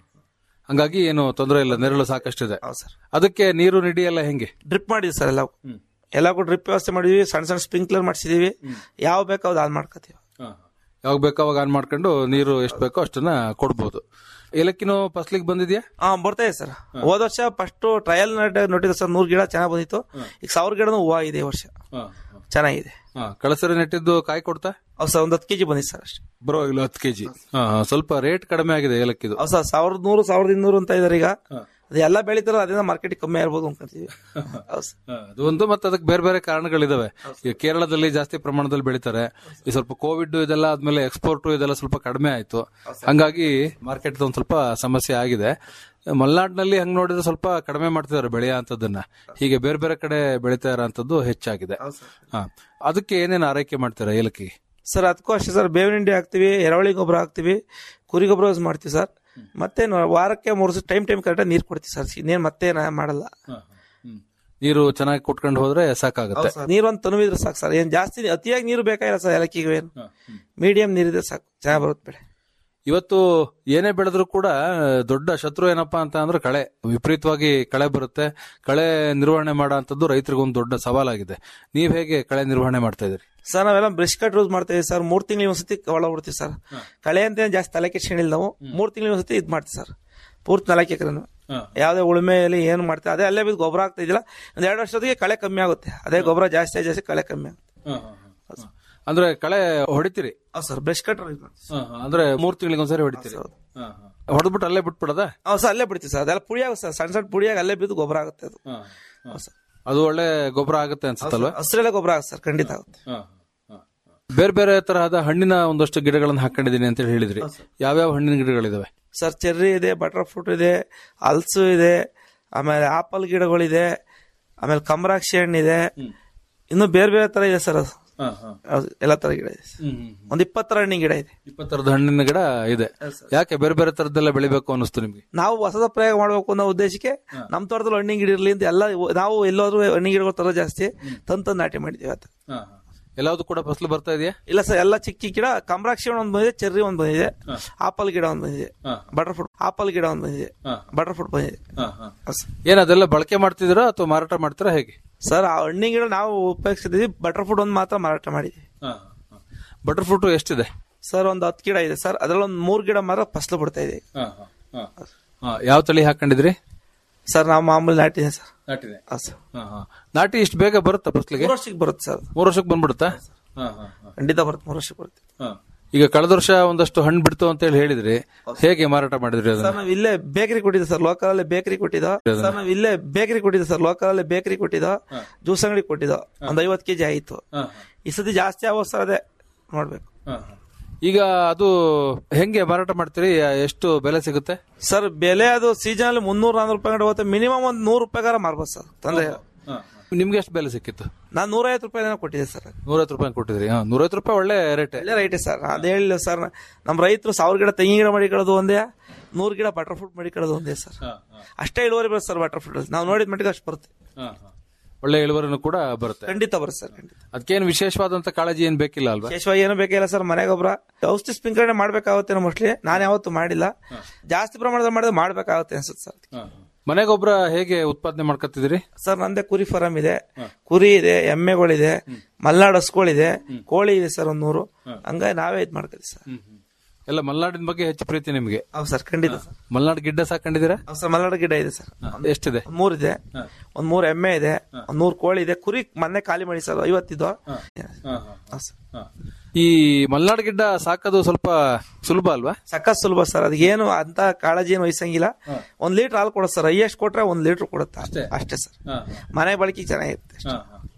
ಹಂಗಾಗಿ ಏನು ತೊಂದರೆ ಇಲ್ಲ ನೆರಳು ಸಾಕಷ್ಟಿದೆ ಹೌದು ಸರ್ ಅದಕ್ಕೆ ನೀರು ನಿಡಿ ಎಲ್ಲ ಹೆಂಗೆ ಡ್ರಿಪ್ ಮಾಡಿದ್ವಿ ಸರ್ ಎಲ್ಲ ಎಲ್ಲಕ್ಕೂ ಡ್ರಿಪ್ ವ್ಯವಸ್ಥೆ ಮಾಡಿದ್ವಿ ಸಣ್ಣ ಸಣ್ಣ ಸ್ಪ್ರಿಂಕ್ಲರ್ ಮಾಡಿಸಿದೀವಿ ಯಾವ ಬೇಕೋ ಅದು ಆನ್ ಮಾಡ್ಕೋತೀವಿ ಯಾವಾಗ ಬೇಕೋ ಅವಾಗ ಆನ್ ಮಾಡ್ಕೊಂಡು ನೀರು ಎಷ್ಟು ಬೇಕೋ ಅಷ್ಟನ್ನ ಕೊಡ್ಬೋದು ಏಲಕ್ಕಿನೂ ಫಸ್ಲಿಗೆ ಬಂದಿದ್ಯಾ ಹಾ ಬರ್ತಾ ಇದೆ ಸರ್ ಹೋದ ವರ್ಷ ಫಸ್ಟ್ ಟ್ರಯಲ್ ನೋಟಿದ ಸರ್ ನೂರ್ ಗಿಡ ಚೆನ್ನಾಗಿ ಬಂದಿತ್ತು ಈಗ ಸಾವಿರ ಗಿಡನೂ ಹೂವು ಆಗಿದೆ ಈ ವರ್ಷ ಚೆನ್ನಾಗಿದೆ ಹಾ, ಕಳಸರಿ ನೆಟ್ಟಿದ್ದು ಕಾಯಿ ಕೊಡ್ತಾ ಹೌದು ಸರ್ ಒಂದ್ ಹತ್ತು ಕೆಜಿ ಬಂದಿದೆ ಸರ್ ಅಷ್ಟೇ ಬರೋ ಇಲ್ಲ ಹತ್ತು ಕೆಜಿ ಸ್ವಲ್ಪ ರೇಟ್ ಕಡಿಮೆ ಆಗಿದೆ ಏಲಕ್ಕಿದು ಹೌದು ಸರ್ ಸಾವಿರದ ನೂರು ಸಾವಿರದ ಇನ್ನೂರು ಅಂತ ಇದಾರೆ ಈಗ ಅದು ಎಲ್ಲ ಬೆಳಿತಾರೋ ಅದರಿಂದ ಮಾರ್ಕೆಟ್ ಕಮ್ಮಿ ಇರ್ಬೋದು ಅನ್ಕೊಂತೀವಿ ಹೌದು ಸರ್ ಹಾ, ಅದು ಒಂದು ಮತ್ತೆ ಅದಕ್ಕೆ ಬೇರೆ ಬೇರೆ ಕಾರಣಗಳಿದಾವೆ ಈಗ ಕೇರಳದಲ್ಲಿ ಜಾಸ್ತಿ ಪ್ರಮಾಣದಲ್ಲಿ ಬೆಳಿತಾರೆ ಈ ಸ್ವಲ್ಪ ಕೋವಿಡ್ ಇದೆಲ್ಲ ಆದ್ಮೇಲೆ ಎಕ್ಸ್ಪೋರ್ಟ್ ಇದೆಲ್ಲ ಸ್ವಲ್ಪ ಕಡಿಮೆ ಆಯ್ತು ಹಂಗಾಗಿ ಮಾರ್ಕೆಟ್ ಒಂದ್ ಸ್ವಲ್ಪ ಸಮಸ್ಯೆ ಆಗಿದೆ ಮಲೆನಾಡಿನಲ್ಲಿ ಹಂಗ್ ನೋಡಿದ್ರೆ ಸ್ವಲ್ಪ ಕಡಿಮೆ ಮಾಡ್ತಿದ್ದಾರೆ ಬೆಳೆಯ ಅಂತದನ್ನ ಹೀಗೆ ಬೇರೆ ಬೇರೆ ಕಡೆ ಬೆಳಿತಾ ಇರೋಂಥದ್ದು ಹೆಚ್ಚಾಗಿದೆ ಹಾ ಅದಕ್ಕೆ ಏನೇನು ಆರೈಕೆ ಮಾಡ್ತೀರಾ ಏಲಕ್ಕಿಗೆ ಸರ್ ಅದಕ್ಕೂ ಅಷ್ಟೇ ಸರ್ ಬೇವಿನ ಹಿಂಡಿ ಹಾಕ್ತಿವಿ ಎರೆಹುಳಿ ಗೊಬ್ಬರ ಹಾಕ್ತಿವಿ ಕುರಿ ಗೊಬ್ಬರ ಯೂಸ್ ಮಾಡ್ತೀವಿ ಸರ್ ಮತ್ತೆ ವಾರಕ್ಕೆ ಮೂರು ಟೈಮ್ ಟೈಮ್ ಕರೆಕ್ಟಾಗಿ ನೀರು ಕೊಡ್ತೀವಿ ಸರ್ ಇನ್ನೇನು ಮತ್ತೆ ನಾ ಮಾಡಲ್ಲ ನೀರು ಚೆನ್ನಾಗಿ ಕೊಟ್ಕೊಂಡು ಹೋದ್ರೆ ಸಾಕಾಗುತ್ತೆ ನೀರು ಒಂದು ತನುವಿದ್ರೆ ಸಾಕು ಸರ್ ಏನ್ ಜಾಸ್ತಿ ಅತಿಯಾಗಿ ನೀರು ಬೇಕಾಗಿಲ್ಲ ಸರ್ ಏಲಕ್ಕಿಗೆ ಏನು ಮೀಡಿಯಂ ನೀರಿದ್ರೆ ಸಾಕು ಚೆನ್ನಾಗಿ ಬರುತ್ತೆ ಬೆಳೆ ಇವತ್ತು ಏನೇ ಬೆಳೆದ್ರು ಕೂಡ ದೊಡ್ಡ ಶತ್ರು ಏನಪ್ಪಾ ಅಂತ ಅಂದ್ರೆ ಕಳೆ ವಿಪರೀತವಾಗಿ ಕಳೆ ಬರುತ್ತೆ ಕಳೆ ನಿರ್ವಹಣೆ ಮಾಡೋ ರೈತರಿಗೆ ಒಂದು ದೊಡ್ಡ ಸವಾಲಾಗಿದೆ ನೀವ್ ಹೇಗೆ ಕಳೆ ನಿರ್ವಹಣೆ ಮಾಡ್ತಾ ಇದೀರಿ ಸರ್ ನಾವೆಲ್ಲ ಬ್ರಷ್ ಕಟ್ ಯೂಸ್ ಮಾಡ್ತೀವಿ ಸರ್ ಮೂರ್ ತಿಂಗಳಿಗೆ ಒಂದ್ಸತಿ ಒಳ ಬಿಡ್ತೀವಿ ಸರ್ ಕಳೆ ಅಂತ ಏನ್ ಜಾಸ್ತಿ ತಲೆ ಕೆಡ್ಸ್ಕೊಂಡಿಲ್ಲ ನಾವು ಮೂರ್ ತಿಂಗಳಿಗೆ ಒಂದ್ಸತಿ ಇದ್ ಮಾಡ್ತೀವಿ ಸರ್ ಪೂರ್ತಿ ನಾಲ್ಕು ಎಕರೆನು ಯಾವ್ದೇ ಉಳುಮೆಯಲ್ಲಿ ಏನು ಮಾಡ್ತೀವಿ ಅದೇ ಅಲ್ಲೇ ಬಿದ್ದು ಗೊಬ್ಬರ ಆಗ್ತಾ ಇದಿಲ್ಲ ಒಂದ್ ಎರಡು ವರ್ಷದಿಗೆ ಕಳೆ ಕಮ್ಮಿ ಆಗುತ್ತೆ ಅದೇ ಗೊಬ್ಬರ ಜಾಸ್ತಿ ಜಾಸ್ತಿ ಕಳೆ ಕಮ್ಮಿ ಆಗುತ್ತೆ ಅಂದ್ರೆ ಕಳೆ ಹೊಡಿತೀರಿ ಹೌದು ಸರ್ ಬ್ರಷ್ ಕಟ್ ಯೂಸ್ ಮಾಡ್ತೀವಿ ಅಂದ್ರೆ ಮೂರ್ ತಿಂಗಳಿಗೆ ಒಂದ್ಸರಿ ಹೊಡಿತೀರಿ ಹೌದು. ಹೊಡೆದ್ಬಿಟ್ಟು ಅಲ್ಲೇ ಬಿಟ್ಬಿಡದ ಹೌದು ಸರ್ ಅಲ್ಲೇ ಬಿಡ್ತೀವಿ ಸರ್ ಅದೆಲ್ಲ ಪುಡಿ ಆಗುತ್ತೆ ಸರ್ ಸಣ್ಣ ಸಣ್ಣ ಪುಡಿಯಾಗಿ ಅಲ್ಲೇ ಬಿದ್ದು ಗೊಬ್ಬರ ಆಗುತ್ತೆ ಅದು ಹೌದು ಸರ್ ಅದು ಒಳ್ಳೆ ಗೊಬ್ಬರ ಆಗುತ್ತೆ ಅನ್ಸುತ್ತಲ್ವಾ ಹಸಿರೆಲ್ಲ ಗೊಬ್ಬರ ಆಗುತ್ತೆ ಸರ್ ಖಂಡಿತ ಆಗುತ್ತೆ ಬೇರೆ ಬೇರೆ ತರಹದ ಹಣ್ಣಿನ ಒಂದಷ್ಟು ಗಿಡಗಳನ್ನ ಹಾಕೊಂಡಿದೀನಿ ಅಂತ ಹೇಳಿ ಹೇಳಿದ್ರಿ ಯಾವ್ಯಾವ ಹಣ್ಣಿನ ಗಿಡಗಳಿದಾವೆ ಸರ್ ಚೆರ್ರಿ ಇದೆ ಬಟರ್ ಫ್ರೂಟ್ ಇದೆ ಹಲ್ಸು ಇದೆ ಆಮೇಲೆ ಆಪಲ್ ಗಿಡಗಳಿದೆ ಆಮೇಲೆ ಕಮರಾಕ್ಷಿ ಹಣ್ಣಿದೆ ಇನ್ನು ಬೇರೆ ಬೇರೆ ತರ ಇದೆ ಸರ್ ಅದು ಹೌದು, ಎಲ್ಲ ತರ ಗಿಡ ಇದೆ ಸರ್. ಒಂದ್ ಇಪ್ಪತ್ತರ ಹಣ್ಣಿನ ಗಿಡ ಇದೆ ಇಪ್ಪತ್ತರದ ಹಣ್ಣಿನ ಗಿಡ ಇದೆ ಯಾಕೆ ಬೇರೆ ಬೇರೆ ತರದ್ದೆಲ್ಲ ಬೆಳಿಬೇಕು ಅನ್ನಿಸ್ತು ನಿಮ್ಗೆ ನಾವು ಹೊಸದ ಪ್ರಯೋಗ ಮಾಡ್ಬೇಕು ಅನ್ನೋ ಉದ್ದೇಶಕ್ಕೆ ನಮ್ಮ ತೋಟದಲ್ಲಿ ಹಣ್ಣಿನ ಗಿಡ ಇರ್ಲಿ ಅಂತ ಎಲ್ಲ ನಾವು ಎಲ್ಲಾದ್ರೂ ಹಣ್ಣಿನ ಗಿಡಗಳು ತರ ಜಾಸ್ತಿ ತಂದು ತಂದು ನಾಟಿ ಮಾಡಿದೀವಿ ಆತ ಎಲ್ಲಾವುದು ಕೂಡ ಫಸಲು ಬರ್ತಾ ಇದೆಯಾ ಇಲ್ಲ ಸರ್ ಎಲ್ಲ ಚಿಕ್ಕ ಚಿಕ್ಕ ಗಿಡ ಕಮರಾಕ್ಷಿ ಒಂದ್ ಬಂದಿದೆ ಚೆರ್ರಿ ಒಂದ್ ಬಂದಿದೆ ಆಪಲ್ ಗಿಡ ಒಂದ್ ಬಂದಿದೆ ಬಟರ್ ಫ್ರೂಟ್ ಆಪಲ್ ಗಿಡ ಒಂದ್ ಬಂದಿದೆ ಬಟರ್ ಫ್ರೂಟ್ ಬಂದಿದೆ ಹೌದು ಸರ್. ಏನ್ ಅದೆಲ್ಲ ಬಳಕೆ ಮಾಡ್ತಿದ್ದೀರಾ ಅಥವಾ ಮಾರಾಟ ಮಾಡ್ತೀರಾ ಹೇಗೆ ಸರ್ ಆ ಹಣ್ಣಿನ ಗಿಡ ನಾವು ಉಪಯೋಗಿಸಿದ್ವಿ ಬಟರ್ ಫ್ರೂಟ್ ಒಂದು ಮಾತ್ರ ಮಾರಾಟ ಮಾಡಿದ್ವಿ ಬಟರ್ ಫ್ರೂಟ್ ಎಷ್ಟಿದೆ ಸರ್ ಒಂದು ಹತ್ತು ಗಿಡ ಇದೆ ಸರ್ ಅದ್ರಲ್ಲಿ ಒಂದು ಮೂರು ಗಿಡ ಮಾತ್ರ ಫಸಲು ಬಿಡ್ತಾ ಇದೆ ಯಾವ ತಳಿ ಹಾಕೊಂಡಿದ್ರಿ ಸರ್ ನಾವು ಮಾಮೂಲಿ ನಾಟಿದೆ ಸರ್ ನಾಟಿದೆ ಹೌದು ಸರ್ ನಾಟಿ ಇಷ್ಟು ಬೇಗ ಬರುತ್ತಾ ಫಸಲಿಗೆ ಮೂರು ವರ್ಷಕ್ಕೆ ಬರುತ್ತೆ ಸರ್ ಮೂರು ವರ್ಷಕ್ಕೆ ಬಂದ್ಬಿಡುತ್ತಾ ಖಂಡಿತ ಬರುತ್ತೆ ಮೂರು ವರ್ಷಕ್ಕೆ ಬರುತ್ತೆ ಈಗ ಕಳೆದ ವರ್ಷ ಒಂದಷ್ಟು ಹಣ್ಣು ಬಿಡ್ತು ಅಂತ ಹೇಳಿ ಹೇಳಿದ್ರಿ ಹೇಗೆ ಮಾರಾಟ ಮಾಡಿದ್ರಿ ಅದನ್ನ ಸರ್ ನಾವು ಇಲ್ಲೇ ಬೇಕರಿ ಕೊಟ್ಟಿದ್ದೆ ಸರ್ ಲೋಕಲ್ ಅಲ್ಲೇ ಬೇಕರಿ ಕೊಟ್ಟಿದ್ದೋ ಸರ್ ನಾವು ಇಲ್ಲೇ ಬೇಕರಿ ಕೊಟ್ಟಿದ್ದೆ ಸರ್ ಲೋಕಲ್ ಅಲ್ಲೇ ಬೇಕರಿ ಕೊಟ್ಟಿದ್ದೋ ಜ್ಯೂಸ್ ಅಂಗಡಿ ಕೊಟ್ಟಿದ್ದೋ ಒಂದ್ ಐವತ್ತು ಕೆಜಿ ಆಯ್ತು ಈ ಸತಿ ಜಾಸ್ತಿ ಆಗೋ ಸರ್ ಅದೇ ನೋಡ್ಬೇಕು ಈಗ ಅದು ಹೆಂಗೆ ಮಾರಾಟ ಮಾಡ್ತೀರಿ ಎಷ್ಟು ಬೆಲೆ ಸಿಗುತ್ತೆ ಸರ್ ಬೆಲೆ ಅದು ಸೀಸನ್ ಅಲ್ಲಿ ಮುನ್ನೂರ ನಾನೂರು ರೂಪಾಯಿ ಗಂಟೆ ಹೋಗುತ್ತೆ ಮಿನಿಮಮ್ ಒಂದ್ ನೂರು ರೂಪಾಯಿಗಾರ ಮಾರ್ಬೋದು ಸರ್ ತಂದ್ರೆ ನಿಮ್ಗೆ ಎಷ್ಟು ಬೆಲೆ ಸಿಕ್ಕಿತ್ತು ನಾನು ನೂರೈವತ್ತು ರೂಪಾಯಿ ಕೊಟ್ಟಿದ್ದೆ ಸರ್ ನೂರೈವತ್ತು ರೂಪಾಯಿ ಕೊಟ್ಟಿದ್ರಿ ಹಾ ನೂರೈವತ್ತು ರೂಪಾಯಿ ಒಳ್ಳೆ ರೇಟ್ ಒಳ್ಳೆ ರೈಟೇ ಸರ್ ಅದೇ ಹೇಳಿಲ್ಲ ಸರ್ ನಮ್ಮ ರೈತರು ಸಾವಿರ ಗಿಡ ತೆಂಗಿನ ಗಿಡ ಮಾಡಿಕೊಳ್ಳೋದು ಒಂದೇ ನೂರು ಗಿಡ ಬಟರ್ ಫ್ರೂಟ್ ಮಾಡಿಕೊಳ್ಳೋದು ಒಂದೇ ಸರ್ ಅಷ್ಟೇ ಇಳುವರಿ ಬರುತ್ತೆ ಸರ್ ಬಟರ್ ಫ್ರೂಟ್ ನಾವು ನೋಡಿದ ಮಟ್ಟಿಗೆ ಅಷ್ಟು ಬರುತ್ತೆ ಒಳ್ಳೆ ಇಳುವರಿನೂ ಕೂಡ ಬರುತ್ತೆ ಖಂಡಿತ ಬರುತ್ತೆ ಸರ್ ಖಂಡಿತ ಅದಕ್ಕೇನು ವಿಶೇಷವಾದಂತ ಕಾಳಜಿ ಏನ್ ಬೇಕಿಲ್ಲ ಅಲ್ವಾ ವಿಶೇಷವಾಗಿ ಏನು ಬೇಕಿಲ್ಲ ಸರ್ ಮನೆಗೆ ಒಬ್ಬರ ಔಷಧಿ ಸ್ಪಿಂಕರಣೆ ಮಾಡ್ಬೇಕಾಗುತ್ತೆ ಮೋಸ್ಟ್ಲಿ ನಾನು ಯಾವತ್ತೂ ಮಾಡಿಲ್ಲ ಜಾಸ್ತಿ ಪ್ರಮಾಣದಲ್ಲಿ ಮಾಡಿದ್ರೆ ಮಾಡ್ಬೇಕಾಗುತ್ತೆ ಅನ್ಸುತ್ತೆ ಸರ್ ಮನೆಗೊಬ್ಬರ ಹೇಗೆ ಉತ್ಪಾದನೆ ಮಾಡ್ಕೊತಿದ್ರಿ ಸರ್ ನಂದೇ ಕುರಿ ಫಾರಂ ಇದೆ ಕುರಿ ಇದೆ ಎಮ್ಮೆಗಳಿದೆ ಮಲ್ನಾಡು ಹಸುಗಳಿದೆ ಕೋಳಿ ಇದೆ ಸರ್ ಒಂದ್ ನೂರು ಹಂಗಾಗಿ ನಾವೇ ಇದ್ ಮಾಡ್ತೀವಿ ಸರ್ ಎಲ್ಲ ಮಲ್ನಾಡಿನ ಬಗ್ಗೆ ಹೆಚ್ಚು ಪ್ರೀತಿ ನಿಮ್ಗೆ ಹೌದು ಸರ್ ಖಂಡಿತ ಸರ್ ಮಲ್ನಾಡ್ ಗಿಡ್ಡ ಸಾಕೊಂಡಿದ್ದೀರಾ ಹೌದು ಸರ್ ಮಲ್ನಾಡು ಗಿಡ ಇದೆ ಸರ್ ಎಷ್ಟಿದೆ ಒಂದ್ ಮೂರ್ ಇದೆ ಒಂದ್ ಮೂರ್ ಎಮ್ಮೆ ಇದೆ ಒಂದ್ ನೂರ್ ಕೋಳಿ ಇದೆ ಕುರಿ ಮೊನ್ನೆ ಖಾಲಿ ಮಾಡಿ ಸರ್ ಐವತ್ತಿದ್ದು ಹೌದು ಸರ್. ಈ ಮಲ್ನಾಡ್ ಗಿಡ್ಡ ಸಾಕೋದು ಸ್ವಲ್ಪ ಸುಲಭ ಅಲ್ವಾ ಸಖತ್ ಸುಲಭ ಸರ್ ಅದಕ್ಕೆ ಏನು ಅಂತ ಕಾಳಜಿ ಏನು ವಹಿಸಂಗಿಲ್ಲ ಒಂದ್ ಲೀಟರ್ ಹಾಲು ಕೊಡುತ್ತೆ ಸರ್ ಹೈಯೆಸ್ಟ್ ಕೊಟ್ರೆ ಒಂದ್ ಲೀಟರ್ ಕೊಡುತ್ತೆ ಅಷ್ಟೇ ಸರ್ ಮನೆ ಬಳಕೆಗೆ ಚೆನ್ನಾಗಿರುತ್ತೆ ಅಷ್ಟೇ.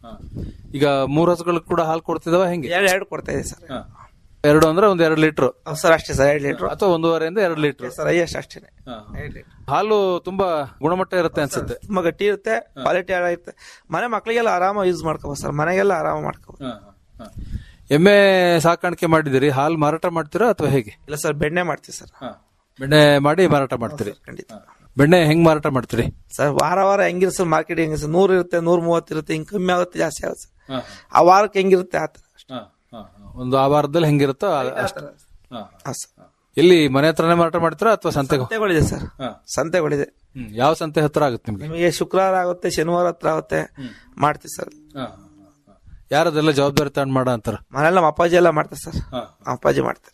ಈಗ ಮೂರ್ ಹಸುಗಳು ಕೂಡ ಹಾಲು ಕೊಡ್ತಿದಾವ ಹೆಂಗೆ ಎರಡು ಎರಡು ಕೊಡ್ತಾ ಇದೆ ಸರ್ ಎರಡು ಅಂದ್ರೆ ಒಂದ್ ಎರಡು ಲೀಟರ್ ಹೌದು ಸರ್ ಅಷ್ಟೇ ಸರ್ ಎರಡು ಲೀಟರ್ ಅಥವಾ ಒಂದೂವರೆಯಿಂದ ಎರಡು ಲೀಟರ್ ಸರ್ ಹೈಯೆಸ್ಟ್ ಅಷ್ಟೇನೆ ಎರಡು ಲೀಟರ್ ಹಾಲು ತುಂಬಾ ಗುಣಮಟ್ಟ ಇರುತ್ತೆ ಅನ್ಸುತ್ತೆ ತುಂಬಾ ಗಟ್ಟಿ ಇರುತ್ತೆ ಕ್ವಾಲಿಟಿ ಇರುತ್ತೆ ಮನೆ ಮಕ್ಕಳಿಗೆಲ್ಲ ಆರಾಮ ಯೂಸ್ ಮಾಡ್ಕೋಬೋದು ಸರ್ ಮನೆಗೆಲ್ಲ ಆರಾಮ ಮಾಡ್ಕೋಬೋದು ಎಮ್ಮೆ ಸಾಕಾಣಿಕೆ ಮಾಡಿದಿರಿ ಹಾಲು ಮಾರಾಟ ಮಾಡ್ತೀರಾ ಅಥವಾ ಹೇಗೆ ಇಲ್ಲ ಸರ್ ಬೆಣ್ಣೆ ಮಾಡ್ತೀವಿ ಸರ್ ಬೆಣ್ಣೆ ಮಾಡಿ ಮಾರಾಟ ಮಾಡ್ತೀರಿ ಖಂಡಿತ ಬೆಣ್ಣೆ ಹೆಂಗ್ ಮಾರಾಟ ಮಾಡ್ತೀರಿ ಸರ್ ವಾರ ವಾರ ಹೆಂಗಿರುತ್ತೆ ಸರ್ ಮಾರ್ಕೆಟ್ ಹೆಂಗೆ ಸರ್ ನೂರು ಇರುತ್ತೆ ನೂರ ಮೂವತ್ತು ಇರುತ್ತೆ ಹಿಂಗ್ ಕಮ್ಮಿ ಆಗುತ್ತೆ ಜಾಸ್ತಿ ಆಗುತ್ತೆ ಸರ್ ಆ ವಾರಕ್ಕೆ ಹೆಂಗಿರುತ್ತೆ ಆ ಥರ ಅಷ್ಟೇ. ಒಂದು ಆ ವಾರದಲ್ಲಿ ಹೆಂಗಿರುತ್ತೋ ಆ- ಆ ಅಷ್ಟು. ಥರ. ಹಾ, ಸರ್. ಎಲ್ಲಿ ಮನೆ ಹತ್ರನೇ ಮಾರಾಟ ಮಾಡ್ತೀರಾ ಅಥವಾ ಸಂತೆಗೆ ಸಂತೆಗಳಿದೆ ಸರ್ ಸಂತೆಗಳಿದೆ ಹ್ಮ್. ಯಾವ ಸಂತೆ ಹತ್ರ ಆಗುತ್ತೆ ನಿಮ್ಗೆ ನಿಮಗೆ ಶುಕ್ರವಾರ ಆಗುತ್ತೆ ಶನಿವಾರ ಹತ್ರ ಆಗುತ್ತೆ ಮಾಡ್ತೀವಿ ಸರ್ ಯಾರದೆಲ್ಲ ಜವಾಬ್ದಾರಿ ತಗೊಂಡ್ ಮಾಡ ಅಂತಾರ ಮನೆಯಲ್ಲಿ ನಮ್ಮ ಅಪ್ಪಾಜಿ ಎಲ್ಲ ಮಾಡ್ತಾರೆ ಸರ್ ನಮ್ಮ ಅಪ್ಪಾಜಿ ಮಾಡ್ತಾರೆ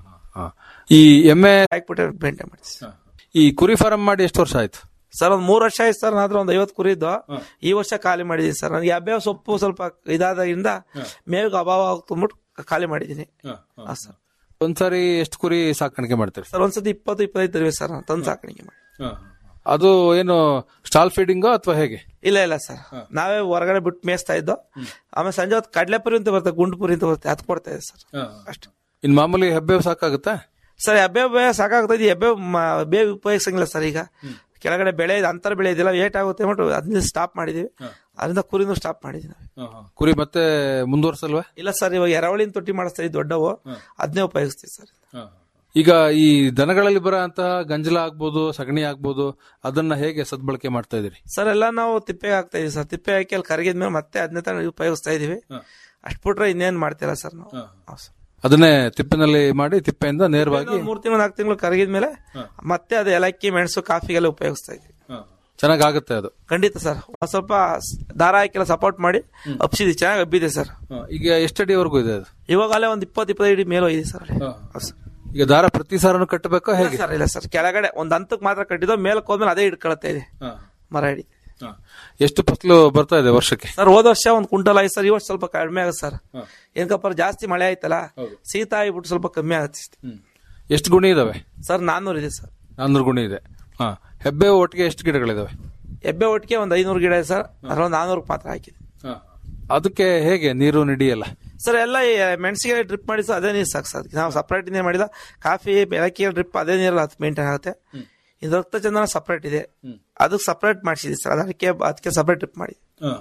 ಈ ಎಮ್ಮೆ ಹಾಕ್ಬಿಟ್ಟೆ ಬೆಂಟೆ ಮಾಡ್ತೀವಿ ಸರ್. ಈ ಕುರಿ ಫಾರಂ ಮಾಡಿ ಎಷ್ಟು ವರ್ಷ ಆಯ್ತು ಸರ್ ಒಂದ್ ಮೂರ್ ವರ್ಷ ಆಯ್ತು ಸರ್ ನಾತ್ರ ಒಂದ್ ಐವತ್ತು ಕುರಿ ಇದ್ದು ಈ ವರ್ಷ ಖಾಲಿ ಮಾಡಿದೀನಿ ಸರ್ ನನಗೆ ಅಬ್ಬೇವ ಸೊಪ್ಪು ಸ್ವಲ್ಪ ಇದಾದಾಗಿಂದ ಮೇವಿಗೆ ಅಭಾವ ಆಗ್ತಂದ್ಬಿಟ್ಟು ಖಾಲಿ ಮಾಡಿದೀನಿ ಹಾ, ಸರ್ ಒಂದ್ಸರಿ ಎಷ್ಟು ಕುರಿ ಸಾಕಾಣಿಕೆ ಮಾಡ್ತೀರಿ ಸರ್ ಒಂದ್ಸತಿ ಇಪ್ಪತ್ತು ಇಪ್ಪತ್ತೈದು ಇರಬೇಕು ಸರ್ ನಾನು ತಂದು ಸಾಕಾಣಿಕೆ ಮಾಡಿ ಅದು ಏನು ಸ್ಟಾಲ್ ಫೀಡಿಂಗೋ ಅಥವಾ ಹೇಗೆ ಇಲ್ಲ ಇಲ್ಲ ಸರ್ ನಾವೇ ಹೊರಗಡೆ ಬಿಟ್ಟು ಮೇಯಿಸ್ತಾ ಇದ್ದೋ ಆಮೇಲೆ ಸಂಜೆ ಹೊತ್ತು ಕಡಲೆಪುರಿ ಅಂತ ಬರುತ್ತೆ ಗುಂಡು ಪುರಿ ಅಂತ ಬರುತ್ತೆ ಅದು ಕೊಡ್ತಾ ಇದೆ ಸರ್ ಅಷ್ಟೇ ಇನ್ ಮಾಮೂಲಿ ಹೆಬ್ಬೆ ಸಾಕಾಗುತ್ತಾ ಸರ್ ಎಬ್ಬೆ ಬೇಗ ಸಾಕಾಗ್ತದೆ ಎಬ್ಬೆ ಬೇಗ ಉಪಯೋಗಿಸಂಗಿಲ್ಲ ಸರ್ ಈಗ ಕೆಳಗಡೆ ಬೆಳೆ ಅಂತರ ಬೆಳೆ ಇದೆಲ್ಲ ಏಟ್ ಆಗುತ್ತೆ ಅಂದ್ಬಿಟ್ಟು ಅದನ್ನ ಸ್ಟಾಪ್ ಮಾಡಿದೀವಿ ಅದರಿಂದ ಕುರಿನೂ ಸ್ಟಾಪ್ ಮಾಡಿದ್ವಿ ನಾವು ಕುರಿ ಮತ್ತೆ ಮುಂದುವರ್ಸಲ್ವಾ ಇಲ್ಲ ಸರ್ ಇವಾಗ ಎರವಳಿನ ತೊಟ್ಟಿ ಮಾಡಿಸ್ತಾ ಇದ್ವಿ ದೊಡ್ಡವು ಅದನ್ನೇ ಉಪಯೋಗಿಸ್ತೀವಿ ಸರ್ ಈಗ ಈ ದನಗಳಲ್ಲಿ ಬರೋ ಅಂತಹ ಗಂಜಲ ಆಗ್ಬೋದು ಸಗಣಿ ಆಗ್ಬೋದು ಅದನ್ನ ಹೇಗೆ ಸದ್ಬಳಕೆ ಮಾಡ್ತಾ ಇದೀರಿ ಸರ್ ಎಲ್ಲ ನಾವು ತಿಪ್ಪೆಗೆ ಹಾಕ್ತಾ ಇದೀವಿ ಸರ್ ತಿಪ್ಪೆ ಹಾಕಿ ಅಲ್ಲಿ ಕರಗಿದ್ಮೇಲೆ ಮತ್ತೆ ಅದನ್ನೇ ತರ ಉಪಯೋಗಿಸ್ತಾ ಇದೀವಿ ಅಷ್ಟ್ ಬಿಟ್ರೆ ಇನ್ನೇನ್ ಮಾಡ್ತೀರಾ ಸರ್ ನಾವು ಹೌದ್ ಸರ್. ಅದನ್ನೇ ತಿಪ್ಪಿನಲ್ಲಿ ಮಾಡಿ ತಿಪ್ಪೆಯಿಂದ ನೇರವಾಗಿ ಇನ್ನೊಂದ್ ಮೂರ್ ತಿಂಗಳು ನಾಲ್ಕು ತಿಂಗಳು ಕರಗಿದ್ಮೇಲೆ ಮತ್ತೆ ಅದು ಏಲಕ್ಕಿ ಮೆಣಸು ಕಾಫಿಗೆಲ್ಲ ಉಪಯೋಗಿಸ್ತಾ ಇದೀವಿ ಚೆನ್ನಾಗ್ ಆಗುತ್ತೆ ಅದು ಖಂಡಿತ ಸರ್ ಒಂದ್ ಸ್ವಲ್ಪ ಸ್- ದಾರ ಹಾಕಿಲ್ಲ ಸಪೋರ್ಟ್ ಮಾಡಿ ಹಬ್ಸಿದ್ವಿ ಚೆನ್ನಾಗಿ ಹಬ್ಬಿದೆ ಸರ್ ಈಗ ಎಷ್ಟಡಿವರೆಗೂ ಇದೆ ಅದು ಇವಾಗಲೇ ಒಂದ್ ಇಪ್ಪತ್ತು ಇಪ್ಪತ್ತೈದು ಮೇಲೂ ಇದೆ ಸರ್ ಅಲ್ಲಿ. ಹೌದ್ ಸರ್. ಈಗ ದಾರ ಪ್ರತಿ ಸಾರನು ಕಟ್ಟಬೇಕಾ ಇಲ್ಲ ಹೇಗೆ ಸರ್ ಇಲ್ಲ ಸರ್ ಕೆಳಗಡೆ ಒಂದ್ ಹಂತಕ್ಕೆ ಮಾತ್ರ ಕಟ್ಟಿದ್ದು ಮೇಲಕ್ಕೆ ಹೋದ್ಮೇಲೆ ಅದೇ ಹಿಡ್ಕೊಳತ್ತಾ ಇದೆ ಮರ ಹಿಡಿ ಎಷ್ಟು ಫಸಲು ಬರ್ತಾ ಇದೆ ವರ್ಷಕ್ಕೆ ಸರ್ ಹೋದ ವರ್ಷ ಒಂದ್ ಕುಂಟಲ್ ಆಯ್ತು ಸರ್ ಈ ವರ್ಷ ಸ್ವಲ್ಪ ಕಡಿಮೆ ಆಗುತ್ತೆ ಸರ್ ಏನಕಪ್ಪ ಜಾಸ್ತಿ ಮಳೆ ಆಯ್ತಲ್ಲ ಶೀತ ಆಗ್ಬಿಟ್ಟು ಸ್ವಲ್ಪ ಕಮ್ಮಿ ಆಗುತ್ತೆ ಎಷ್ಟು ಗುಣಿ ಇದಾವೆ ಸರ್ ನಾನ್ನೂರು ಇದೆ ಸರ್ ನಾನ್ನೂರು ಗುಣಿ ಇದೆ ಹಾ ಹೆಬ್ಬೆ ಒಟ್ಟಿಗೆ ಎಷ್ಟು ಗಿಡಗಳಿದಾವೆ ಎಬ್ಬೆ ಒಟ್ಟಿಗೆ ಒಂದ್ ಐನೂರು ಗಿಡ ಇದೆ ಸರ್ ಅದ್ರೊಂದು ನಾನ್ನೂರು ಮಾತ್ರ ಹಾಕಿದೆ ಅದಕ್ಕೆ ಹೇಗೆ ನೀರು ನಿಡಿಯಲ್ಲ ಸರ್ ಎಲ್ಲ ಈ ಮೆಣಸಿಗೆ ಡ್ರಿಪ್ ಮಾಡಿ ಸರ್ ಅದೇ ನೀರು ಸಾಕು ಸರ್ ಅದಕ್ಕೆ ನಾವು ಸಪ್ರೇಟ್ ನೀರು ಮಾಡಿಲ್ಲ ಕಾಫಿ ಏಲಕ್ಕಿ ಡ್ರಿಪ್ ಅದೇ ನೀರಲ್ಲಿ ಅದು ಮೇಂಟೈನ್ ಆಗುತ್ತೆ ಇದು ರಕ್ತ ಚಂದನ ಸಪ್ರೇಟ್ ಇದೆ ಅದಕ್ಕೆ ಸಪ್ರೇಟ್ ಮಾಡಿಸಿದ್ವಿ ಸರ್ ಅದಕ್ಕೆ ಅದಕ್ಕೆ ಸಪ್ರೇಟ್ ಡ್ರಿಪ್ ಮಾಡಿ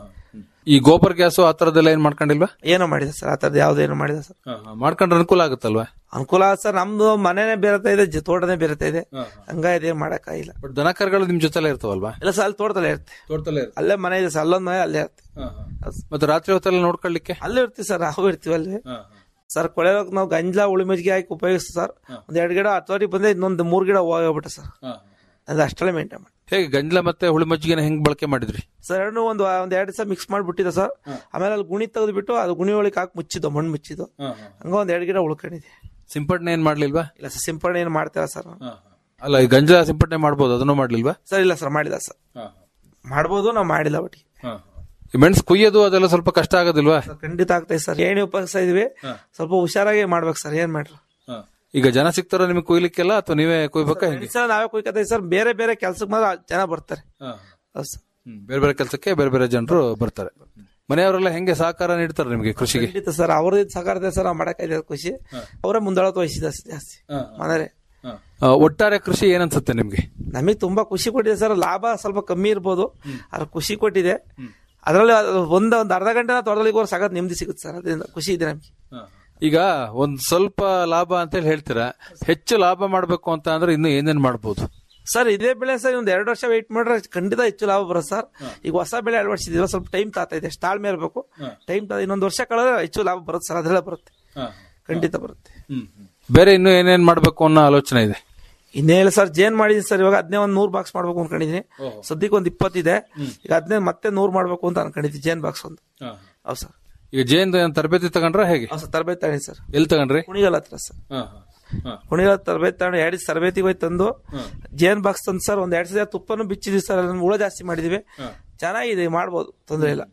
ಈ ಗೋಬರ್ ಗ್ಯಾಸು ಆ ತರದೆಲ್ಲ ಏನ್ ಮಾಡ್ಕೊಂಡಿಲ್ವಾ ಏನೋ ಮಾಡಿದೆ ಸರ್ ಆ ಥರದ್ದು ಯಾವ್ದು ಏನೋ ಮಾಡಿದೆ ಸರ್ ಮಾಡ್ಕೊಂಡ್ರೆ ಅನುಕೂಲ ಆಗುತ್ತಲ್ವಾ ಅನುಕೂಲ ಆಗುತ್ತೆ ಸರ್ ನಮ್ದು ಮನೆನೇ ಬೇರೆತಾ ಇದೆ ಜ- ತೋಟನೇ ಬೇರೆತಾ ಇದೆ ಹಂಗಾಗಿ ಏನು ಮಾಡಕ್ಕಾಗಿಲ್ಲ ಬಟ್ ದನ ಕರುಗಳು ನಿಮ್ ಜೊತೆಲೇ ಇರ್ತಾವಲ್ವಾ ಇಲ್ಲ ಸರ್ ಅಲ್ಲಿ ತೋಟದಲ್ಲೇ ಇರುತ್ತೆ ತೋಟದಲ್ಲೇ ಅಲ್ಲೇ ಮನೆ ಇದೆ ಸರ್ ಅಲ್ಲೊಂದ್ ಮನೆ ಅಲ್ಲೇ ಇರುತ್ತೆ ಮತ್ತೆ ರಾತ್ರಿ ಹೊತ್ತೆಲ್ಲ ನೋಡ್ಕೊಳ್ಳಿಕ್ಕೆ ಅಲ್ಲೇ ಇರ್ತೀವಿ ಸರ್ ನಾವು ಇರ್ತೀವಿ ಅಲ್ಲಿ ಸರ್ ಕೊಳೆಯೋಕ್ ನಾವು ಗಂಜಲ ಉಳಿಮಜ್ಜಿಗೆ ಹಾಕಿ ಉಪಯೋಗಿಸ್ತೀವಿ ಸರ್ ಒಂದ್ ಎರಡು ಗಿಡ ಹತ್ತುವರೆಗೆ ಬಂದ್ರೆ ಇನ್ನೊಂದು ಮೂರ್ ಗಿಡ ಹೋಗ್ಬಿಟ್ಟೆ ಸರ್ ಅದು ಅಷ್ಟಲ್ಲೇ ಮೇಂಟೈನ್ ಮಾಡಿ ಹೇಗೆ ಗಂಜಲ ಮತ್ತೆ ಹುಳಿ ಮಜ್ಜಿಗೆನ ಹೆಂಗ್ ಬಳಕೆ ಮಾಡಿದ್ರಿ ಸರ್ ಎರಡು ಒಂದು ಒಂದ್ ಎರಡು ದಿವಸ ಮಿಕ್ಸ್ ಮಾಡಿಬಿಟ್ಟಿದೆ ಸರ್ ಆಮೇಲೆ ಅಲ್ಲಿ ಗುಣಿ ತೆಗೆದ್ಬಿಟ್ಟು ಅದು ಗುಣಿ ಒಳಗೆ ಹಾಕಿ ಮುಚ್ಚಿದ್ದು ಮಣ್ಣು ಮುಚ್ಚಿದ್ದು ಹಂಗ ಒಂದ್ ಎರಡು ಗಿಡ ಉಳ್ಕೊಂಡಿದೆ ಸಿಂಪಡಣೆ ಏನ್ ಮಾಡ್ಲಿಲ್ವಾ ಇಲ್ಲ ಸರ್ ಸಿಂಪಡಣೆ ಏನು ಮಾಡ್ತೀರಾ ಸರ್ ನಾವು? ಅಲ್ಲ ಈ ಗಂಜಲ ಸಿಂಪಡಣೆ ಮಾಡ್ಬೋದು ಅದನ್ನು ಮಾಡ್ಲಿಲ್ವಾ ಸರ್ ಇಲ್ಲ ಸರ್ ಮಾಡಿಲ್ಲ ಸರ್ ಮಾಡ್ಬೋದು ನಾವು ಮಾಡಿಲ್ಲ ಒಟ್ಟಿಗೆ ಈ ಮೆಣಸು ಕುಯ್ಯೋದು ಅದೆಲ್ಲ ಸ್ವಲ್ಪ ಕಷ್ಟ ಆಗೋದಿಲ್ವಾ ಸರ್ ಖಂಡಿತ ಆಗ್ತೈತೆ ಸರ್ ಏಣಿ ಉಪಯೋಗಿಸ್ತಾ ಇದೀವಿ ಸ್ವಲ್ಪ ಹುಷಾರಾಗಿ ಮಾಡ್ಬೇಕು ಸರ್ ಏನ್ ಮಾಡ್ರು ಈಗ ಜನ ಸಿಗ್ತಾರ ನಿಮಗೆ ಕುಯ್ಲಿಕ್ಕೆಲ್ಲ ಅಥವಾ ನೀವೇ ಕುಯ್ಬೇಕಾ ಹೆಂಗೆ ಸರ್ ನಾವೇ ಕುಯ್ಕತ್ತೀವಿ ಸರ್ ಬೇರೆ ಬೇರೆ ಕೆಲ್ಸಕ್ಕೆ ಮಾತ್ರ ಜನ ಬರ್ತಾರೆ ಹೌದು ಸರ್ ಹ್ಮ್. ಬೇರೆ ಬೇರೆ ಕೆಲಸಕ್ಕೆ ಬೇರೆ ಬೇರೆ ಜನರು ಬರ್ತಾರೆ ಮನೆಯವರೆಲ್ಲ ಹೆಂಗೆ ಸಹಕಾರ ನೀಡ್ತಾರೆ ನಿಮಗೆ ಕೃಷಿಗೆ ಖಂಡಿತ ಸರ್ ಅವ್ರದ್ದು ಸಹಕಾರದ ಸರ್ ನಾವು ಮಾಡಕ್ಕಾಯ್ತದೆ ಖುಷಿ ಅವರೇ ಮುಂದಾಳತ್ವ ವಹಿಸಿದ ಜಾಸ್ತಿ ಮನೆಯೇ ಆ, ಒಟ್ಟಾರೆ ಕೃಷಿ ಏನನ್ಸುತ್ತೆ ನಿಮ್ಗೆ ನಮಗೆ ತುಂಬಾ ಖುಷಿ ಕೊಟ್ಟಿದೆ ಸರ್ ಲಾಭ ಸ್ವಲ್ಪ ಕಮ್ಮಿ ಇರ್ಬೋದು ಅದ್ರ ಖುಷಿ ಕೊಟ್ಟಿದೆ ಅದರಲ್ಲಿ ಒಂದ್ ಒಂದ್ ಅರ್ಧ ಗಂಟೆ ತೋಟದಲ್ಲಿ ಹೋಗಿ ಸಗತ್ ನೆಮ್ಮದಿ ಸಿಗುತ್ತೆ ಸರ್ ಅದರಿಂದ ಖುಷಿ ಇದೆ ನಮಗೆ ಈಗ ಒಂದ್ ಸ್ವಲ್ಪ ಲಾಭ ಅಂತ ಹೇಳಿ ಹೇಳ್ತೀರಾ ಹೆಚ್ಚು ಲಾಭ ಮಾಡ್ಬೇಕು ಅಂತ ಅಂದ್ರೆ ಇನ್ನು ಏನೇನ್ ಮಾಡ್ಬೋದು ಸರ್ ಇದೇ ಬೆಳೆ ಸರ್ ಒಂದ್ ಎರಡು ವರ್ಷ ವೆಯ್ಟ್ ಮಾಡ್ರೆ ಖಂಡಿತ ಹೆಚ್ಚು ಲಾಭ ಬರುತ್ತೆ ಸರ್ ಈಗ ಹೊಸ ಬೆಳೆ ಅಳವಡಿಸಿದಿಲ್ಲ ಸ್ವಲ್ಪ ಟೈಮ್ ತಾತ ಇದೆ ತಾಳ್ಮೆ ಇರಬೇಕು ಟೈಮ್ ತಾ ಇನ್ನೊಂದು ವರ್ಷ ಕಳೆದ್ರೆ ಹೆಚ್ಚು ಲಾಭ ಬರುತ್ತೆ ಸರ್ ಅದೆಲ್ಲ ಬರುತ್ತೆ ಖಂಡಿತ ಬರುತ್ತೆ ಬೇರೆ ಇನ್ನು ಏನೇನ್ ಮಾಡ್ಬೇಕು ಅನ್ನೋ ಆಲೋಚನೆ ಇದೆ ಇನ್ನೇನು ಸರ್ ಜೇನ್ ಮಾಡಿದೀನಿ ಸರ್ ಇವಾಗ ಹದಿನೇ ಒಂದ್ ನೂರ್ ಬಾಕ್ಸ್ ಮಾಡ್ಬೇಕು ಅನ್ಕೊಂಡಿದೀನಿ ಸದ್ಯಕ್ಕೆ ಒಂದ್ ಇಪ್ಪತ್ತಿದೆ ಈಗ ಹದಿನೇ ಮತ್ತೆ ನೂರ್ ಮಾಡ್ಬೇಕು ಅಂತ ಅನ್ಕೊಂಡಿದ್ವಿ ಜೇನ್ ಬಾಕ್ಸ್ ಒಂದು ಹೌದು ಸರ್ ಈಗ ಜೇನ್ ತರಬೇತಿ ತಗೊಂಡ್ರ ಹೇಗೆ ಹೌದು ಸರ್ ತರಬೇತಿ ತಗೊಂಡಿ ಸರ್ ಎಲ್ಲಿ ತಗೊಂಡ್ರಿ ಕುಣಿಗಲ್ ಹತ್ರ ಸರ್ ಕುಣಿಗಲ್ ತರಬೇತಿ ತಗೊಂಡು ಎರಡು ತರಬೇತಿಗೆ ಹೋಗಿ ತಂದು ಜೇನ್ ಬಾಕ್ಸ್ ತಂದು ಸರ್ ಒಂದ್ ಎರಡ್ ಸಲ ತುಪ್ಪನು ಬಿಚ್ಚಿದ್ವಿ ಸರ್ ಅದನ್ನ ಹುಳ ಜಾಸ್ತಿ ಮಾಡಿದೀವಿ ಚೆನ್ನಾಗಿದೆ ಮಾಡ್ಬೋದು ತೊಂದ್ರೆ ಇಲ್ಲ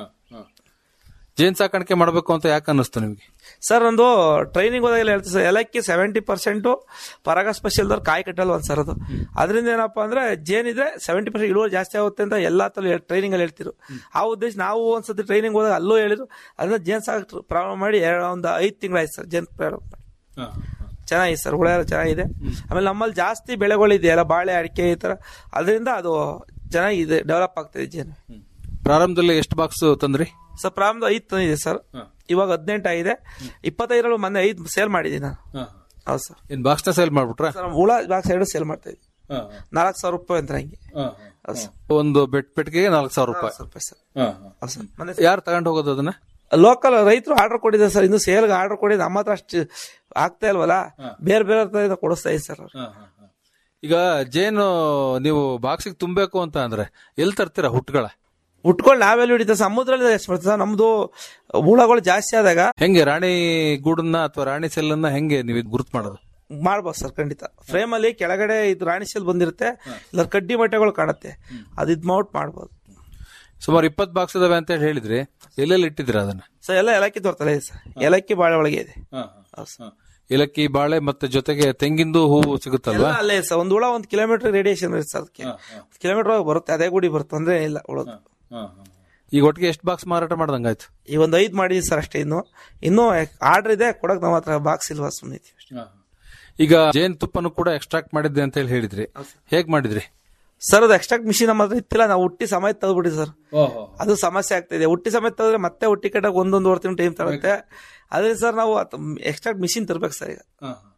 ಜೇನ್ ಸಾಕಾಣಿಕೆ ಮಾಡ್ಬೇಕು ಅಂತ ಯಾಕೆ ಅನ್ನಿಸ್ತು ನಿಮ್ಗೆ ಸರ್ ಒಂದು ಟ್ರೈನಿಂಗ್ ಹೋದಾಗೆಲ್ಲ ಹೇಳ್ತೀವಿ ಸರ್ ಎಲ್ಲಕ್ಕೆ ಸೆವೆಂಟಿ ಪರ್ಸೆಂಟ್ ಪರಾಗ ಸ್ಪೆಷಲ್ದವ್ರು ಕಾಯಿ ಕಟ್ಟಲ್ಲ ಒಂದ್ ಸರ್ ಅದು ಅದರಿಂದ ಏನಪ್ಪಾ ಅಂದ್ರೆ ಜೇನಿದ್ರೆ ಸೆವೆಂಟಿ ಪರ್ಸೆಂಟ್ ಇಳುವರಿ ಜಾಸ್ತಿ ಆಗುತ್ತೆ ಅಂತ ಎಲ್ಲಾ ತರ ಟ್ರೈನಿಂಗ್ ಅಲ್ಲಿ ಹೇಳ್ತಿರು ಆ ಉದ್ದೇಶ ನಾವು ಒಂದ್ಸತಿ ಟ್ರೈನಿಂಗ್ ಹೋದಾಗ ಅಲ್ಲೂ ಹೇಳಿದ್ರು ಅದನ್ನ ಜೇನ್ ಸಾಕ್ ಪ್ರಾರಂಭ ಮಾಡಿ ಎರಡು ಒಂದು ಐದು ತಿಂಗಳಾಯ್ತು ಸರ್ ಜೇನ್ ಪ್ರಾರಂಭ ಮಾಡಿ ಚೆನ್ನಾಗಿದೆ ಸರ್ ಹುಳ ಎಲ್ಲ ಚೆನ್ನಾಗಿದೆ ಆಮೇಲೆ ನಮ್ಮಲ್ಲಿ ಜಾಸ್ತಿ ಬೆಳೆಗಳಿದೆಯಲ್ಲ ಬಾಳೆ ಅಡಿಕೆ ಈ ತರ ಅದರಿಂದ ಅದು ಚೆನ್ನಾಗಿದೆ ಡೆವಲಪ್ ಆಗ್ತದೆ ಜೇನು ಪ್ರಾರಂಭದಲ್ಲಿ ಎಷ್ಟು ಬಾಕ್ಸ್ ತಂದ್ರಿ ಸರ್ ಪ್ರಾರಂಭ ಐದು ತಂದಿದೆ ಸರ್ ಇವಾಗ ಹದಿನೆಂಟು ಆಗಿದೆ ಇಪ್ಪತ್ತೈದರಲ್ಲಿ ಮೊನ್ನೆ ಐದು ಸೇಲ್ ಮಾಡಿದ್ದೀನಿ ನಾನು ಹೌದು ಸರ್ ಏನ್ ಬಾಕ್ಸ್ ನ ಸೇಲ್ ಮಾಡ್ಬಿಟ್ರ ಸರ್ ಹುಳ ಬಾಕ್ಸ್ ಎರಡು ಸೇಲ್ ಮಾಡ್ತಾ ಇದ್ವಿ ನಾಲ್ಕು ಸಾವಿರ ರೂಪಾಯಿ ಅಂತ ಹಂಗೆ ಹೌದು ಸರ್ ಒಂದು ಬೆಟ್ ಪೆಟ್ಟಿಗೆಗೆ ನಾಲ್ಕು ಸಾವಿರ ರೂಪಾಯಿ ನಾಲ್ಕು ರೂಪಾಯಿ ಸರ್ ಹೌದು ಸರ್ ಮೊನ್ನೆ ಯಾರು ತಗೊಂಡ್ ಹೋಗೋದು ಅದನ್ನ ಲೋಕಲ್ ರೈತರು ಆರ್ಡರ್ ಕೊಟ್ಟಿದ್ದಾರೆ ಸರ್ ಇನ್ನು ಸೇಲ್ಗೆ ಆರ್ಡರ್ ಕೊಡಿ ನಮ್ಮ ಹತ್ರ ಅಷ್ಟು ಆಗ್ತಾ ಇಲ್ವಲ್ಲ ಬೇರೆ ಬೇರೆ ಹತ್ರ ಕೊಡಿಸ್ತಾ ಇದ್ದೀವಿ ಸರ್ ಅವ್ರು. ಈಗ ಜೇನು ನೀವು ಬಾಕ್ಸಿಗೆ ತುಂಬಬೇಕು ಅಂತ ಅಂದ್ರೆ ಎಲ್ಲಿ ತರ್ತೀರಾ ಹುಟ್ಟುಗಳ ಉಟ್ಕೊಂಡು ನಾವೆಲ್ಲ ಹಿಡಿತ ಸಮುದ್ರದಲ್ಲಿ ಎಷ್ಟು ಬರ್ತದೆ ಸರ್ ನಮ್ದು ಹುಳಗಳು ಜಾಸ್ತಿ ಆದಾಗ ಹೆಂಗೆ ರಾಣಿ ಗೂಡನ್ನ ಅಥವಾ ರಾಣಿ ಸೆಲ್ಲನ್ನ ಹೆಂಗೆ ನೀವು ಗುರುತು ಮಾಡೋದು ಮಾಡ್ಬೋದು ಸರ್ ಖಂಡಿತ ಫ್ರೇಮ್ ಅಲ್ಲಿ ಕೆಳಗಡೆ ಇದು ರಾಣಿ ಶೆಲ್ ಬಂದಿರುತ್ತೆ ಇಲ್ಲ ಕಡ್ಡಿ ಮಟ್ಟೆಗಳು ಕಾಣುತ್ತೆ ಅದು ಇದ್ ಮಾಡ್ಬಿಟ್ಟು ಮಾಡ್ಬೋದು ಸುಮಾರು ಇಪ್ಪತ್ತು ಬಾಕ್ಸ್ ಇದಾವೆ ಅಂತ ಹೇಳಿ ಹೇಳಿದ್ರಿ ಎಲ್ಲೆಲ್ಲಿ ಇಟ್ಟಿದ್ದೀರಾ ಅದನ್ನ ಸರ್ ಎಲ್ಲ ಏಲಕ್ಕಿ ತೋರ್ತಲ್ಲ ಇದೆ ಸರ್ ಏಲಕ್ಕಿ ಬಾಳೆ ಒಳಗೆ ಇದೆ ಹೌದು ಸರ್. ಏಲಕ್ಕಿ ಬಾಳೆ ಮತ್ತೆ ಜೊತೆಗೆ ತೆಂಗಿಂದು ಹೂವು ಸಿಗುತ್ತಲ್ವಾ ಎಲ್ಲ ಅಲ್ಲೇ ಇದೆ ಸರ್ ಒಂದು ಹುಳ ಒಂದು ಕಿಲೋಮೀಟರ್ ರೇಡಿಯೇಷನ್ ಇರುತ್ತೆ ಸರ್ ಅದಕ್ಕೆ ಕಿಲೋಮೀಟರ್ ಒಳಗೆ ಬರುತ್ತೆ ಅದೇ ಗುಡಿ ಬರುತ್ತೆ ಅಂದ್ರೆ ಇಲ್ಲ ಉಳೋದು ಈಗ ಒಟ್ಟಿಗೆ ಎಷ್ಟು ಬಾಕ್ಸ್ ಮಾರಾಟ ಮಾಡ್ದಂಗಾಯ್ತು ಈ ಒಂದು ಐದು ಮಾಡಿದ್ವಿ ಸರ್ ಅಷ್ಟೇ ಇನ್ನು ಇನ್ನೂ ಆರ್ಡರ್ ಇದೆ ಕೊಡಕ್ ನಮ್ಮ ಹತ್ರ ಬಾಕ್ಸ್ ಇಲ್ವಾ ಸುಮ್ಮನೆ ಈಗ ಜೇನ್ ತುಪ್ಪನು ಕೂಡ ಎಕ್ಸ್ಟ್ರಾಕ್ಟ್ ಮಾಡಿದ್ದೆ ಅಂತ ಹೇಳಿ ಹೇಳಿದ್ರಿ ಹೇಗ್ ಮಾಡಿದ್ರಿ ಸರ್ ಅದು ಎಕ್ಸ್ಟ್ರಾಕ್ಟ್ ಮಿಷಿನ್ ನಮ್ಮ ಹತ್ರ ಇತ್ತಿಲ್ಲ ನಾವು ಹುಟ್ಟಿ ಸಮೇತ ತೆಗೆದ್ಬಿಡಿ ಸರ್ ಅದು ಸಮಸ್ಯೆ ಆಗ್ತಿದೆ ಹುಟ್ಟಿ ಸಮೇತ ತೆಗೆದ್ರೆ ಮತ್ತೆ ಹುಟ್ಟಿ ಕಟ್ಟಕ್ಕೆ ಒಂದೊಂದು ವರ್ಷ ಟೈಮ್ ತಗೊಳುತ್ತೆ ಅದೇ ಸರ್ ನಾವು ಎಕ್ಸ್ಟ್ರಾಕ್ಟ್ ಮಿಷಿನ್ ತರ್ಬೇಕು ಸರ್ ಈಗ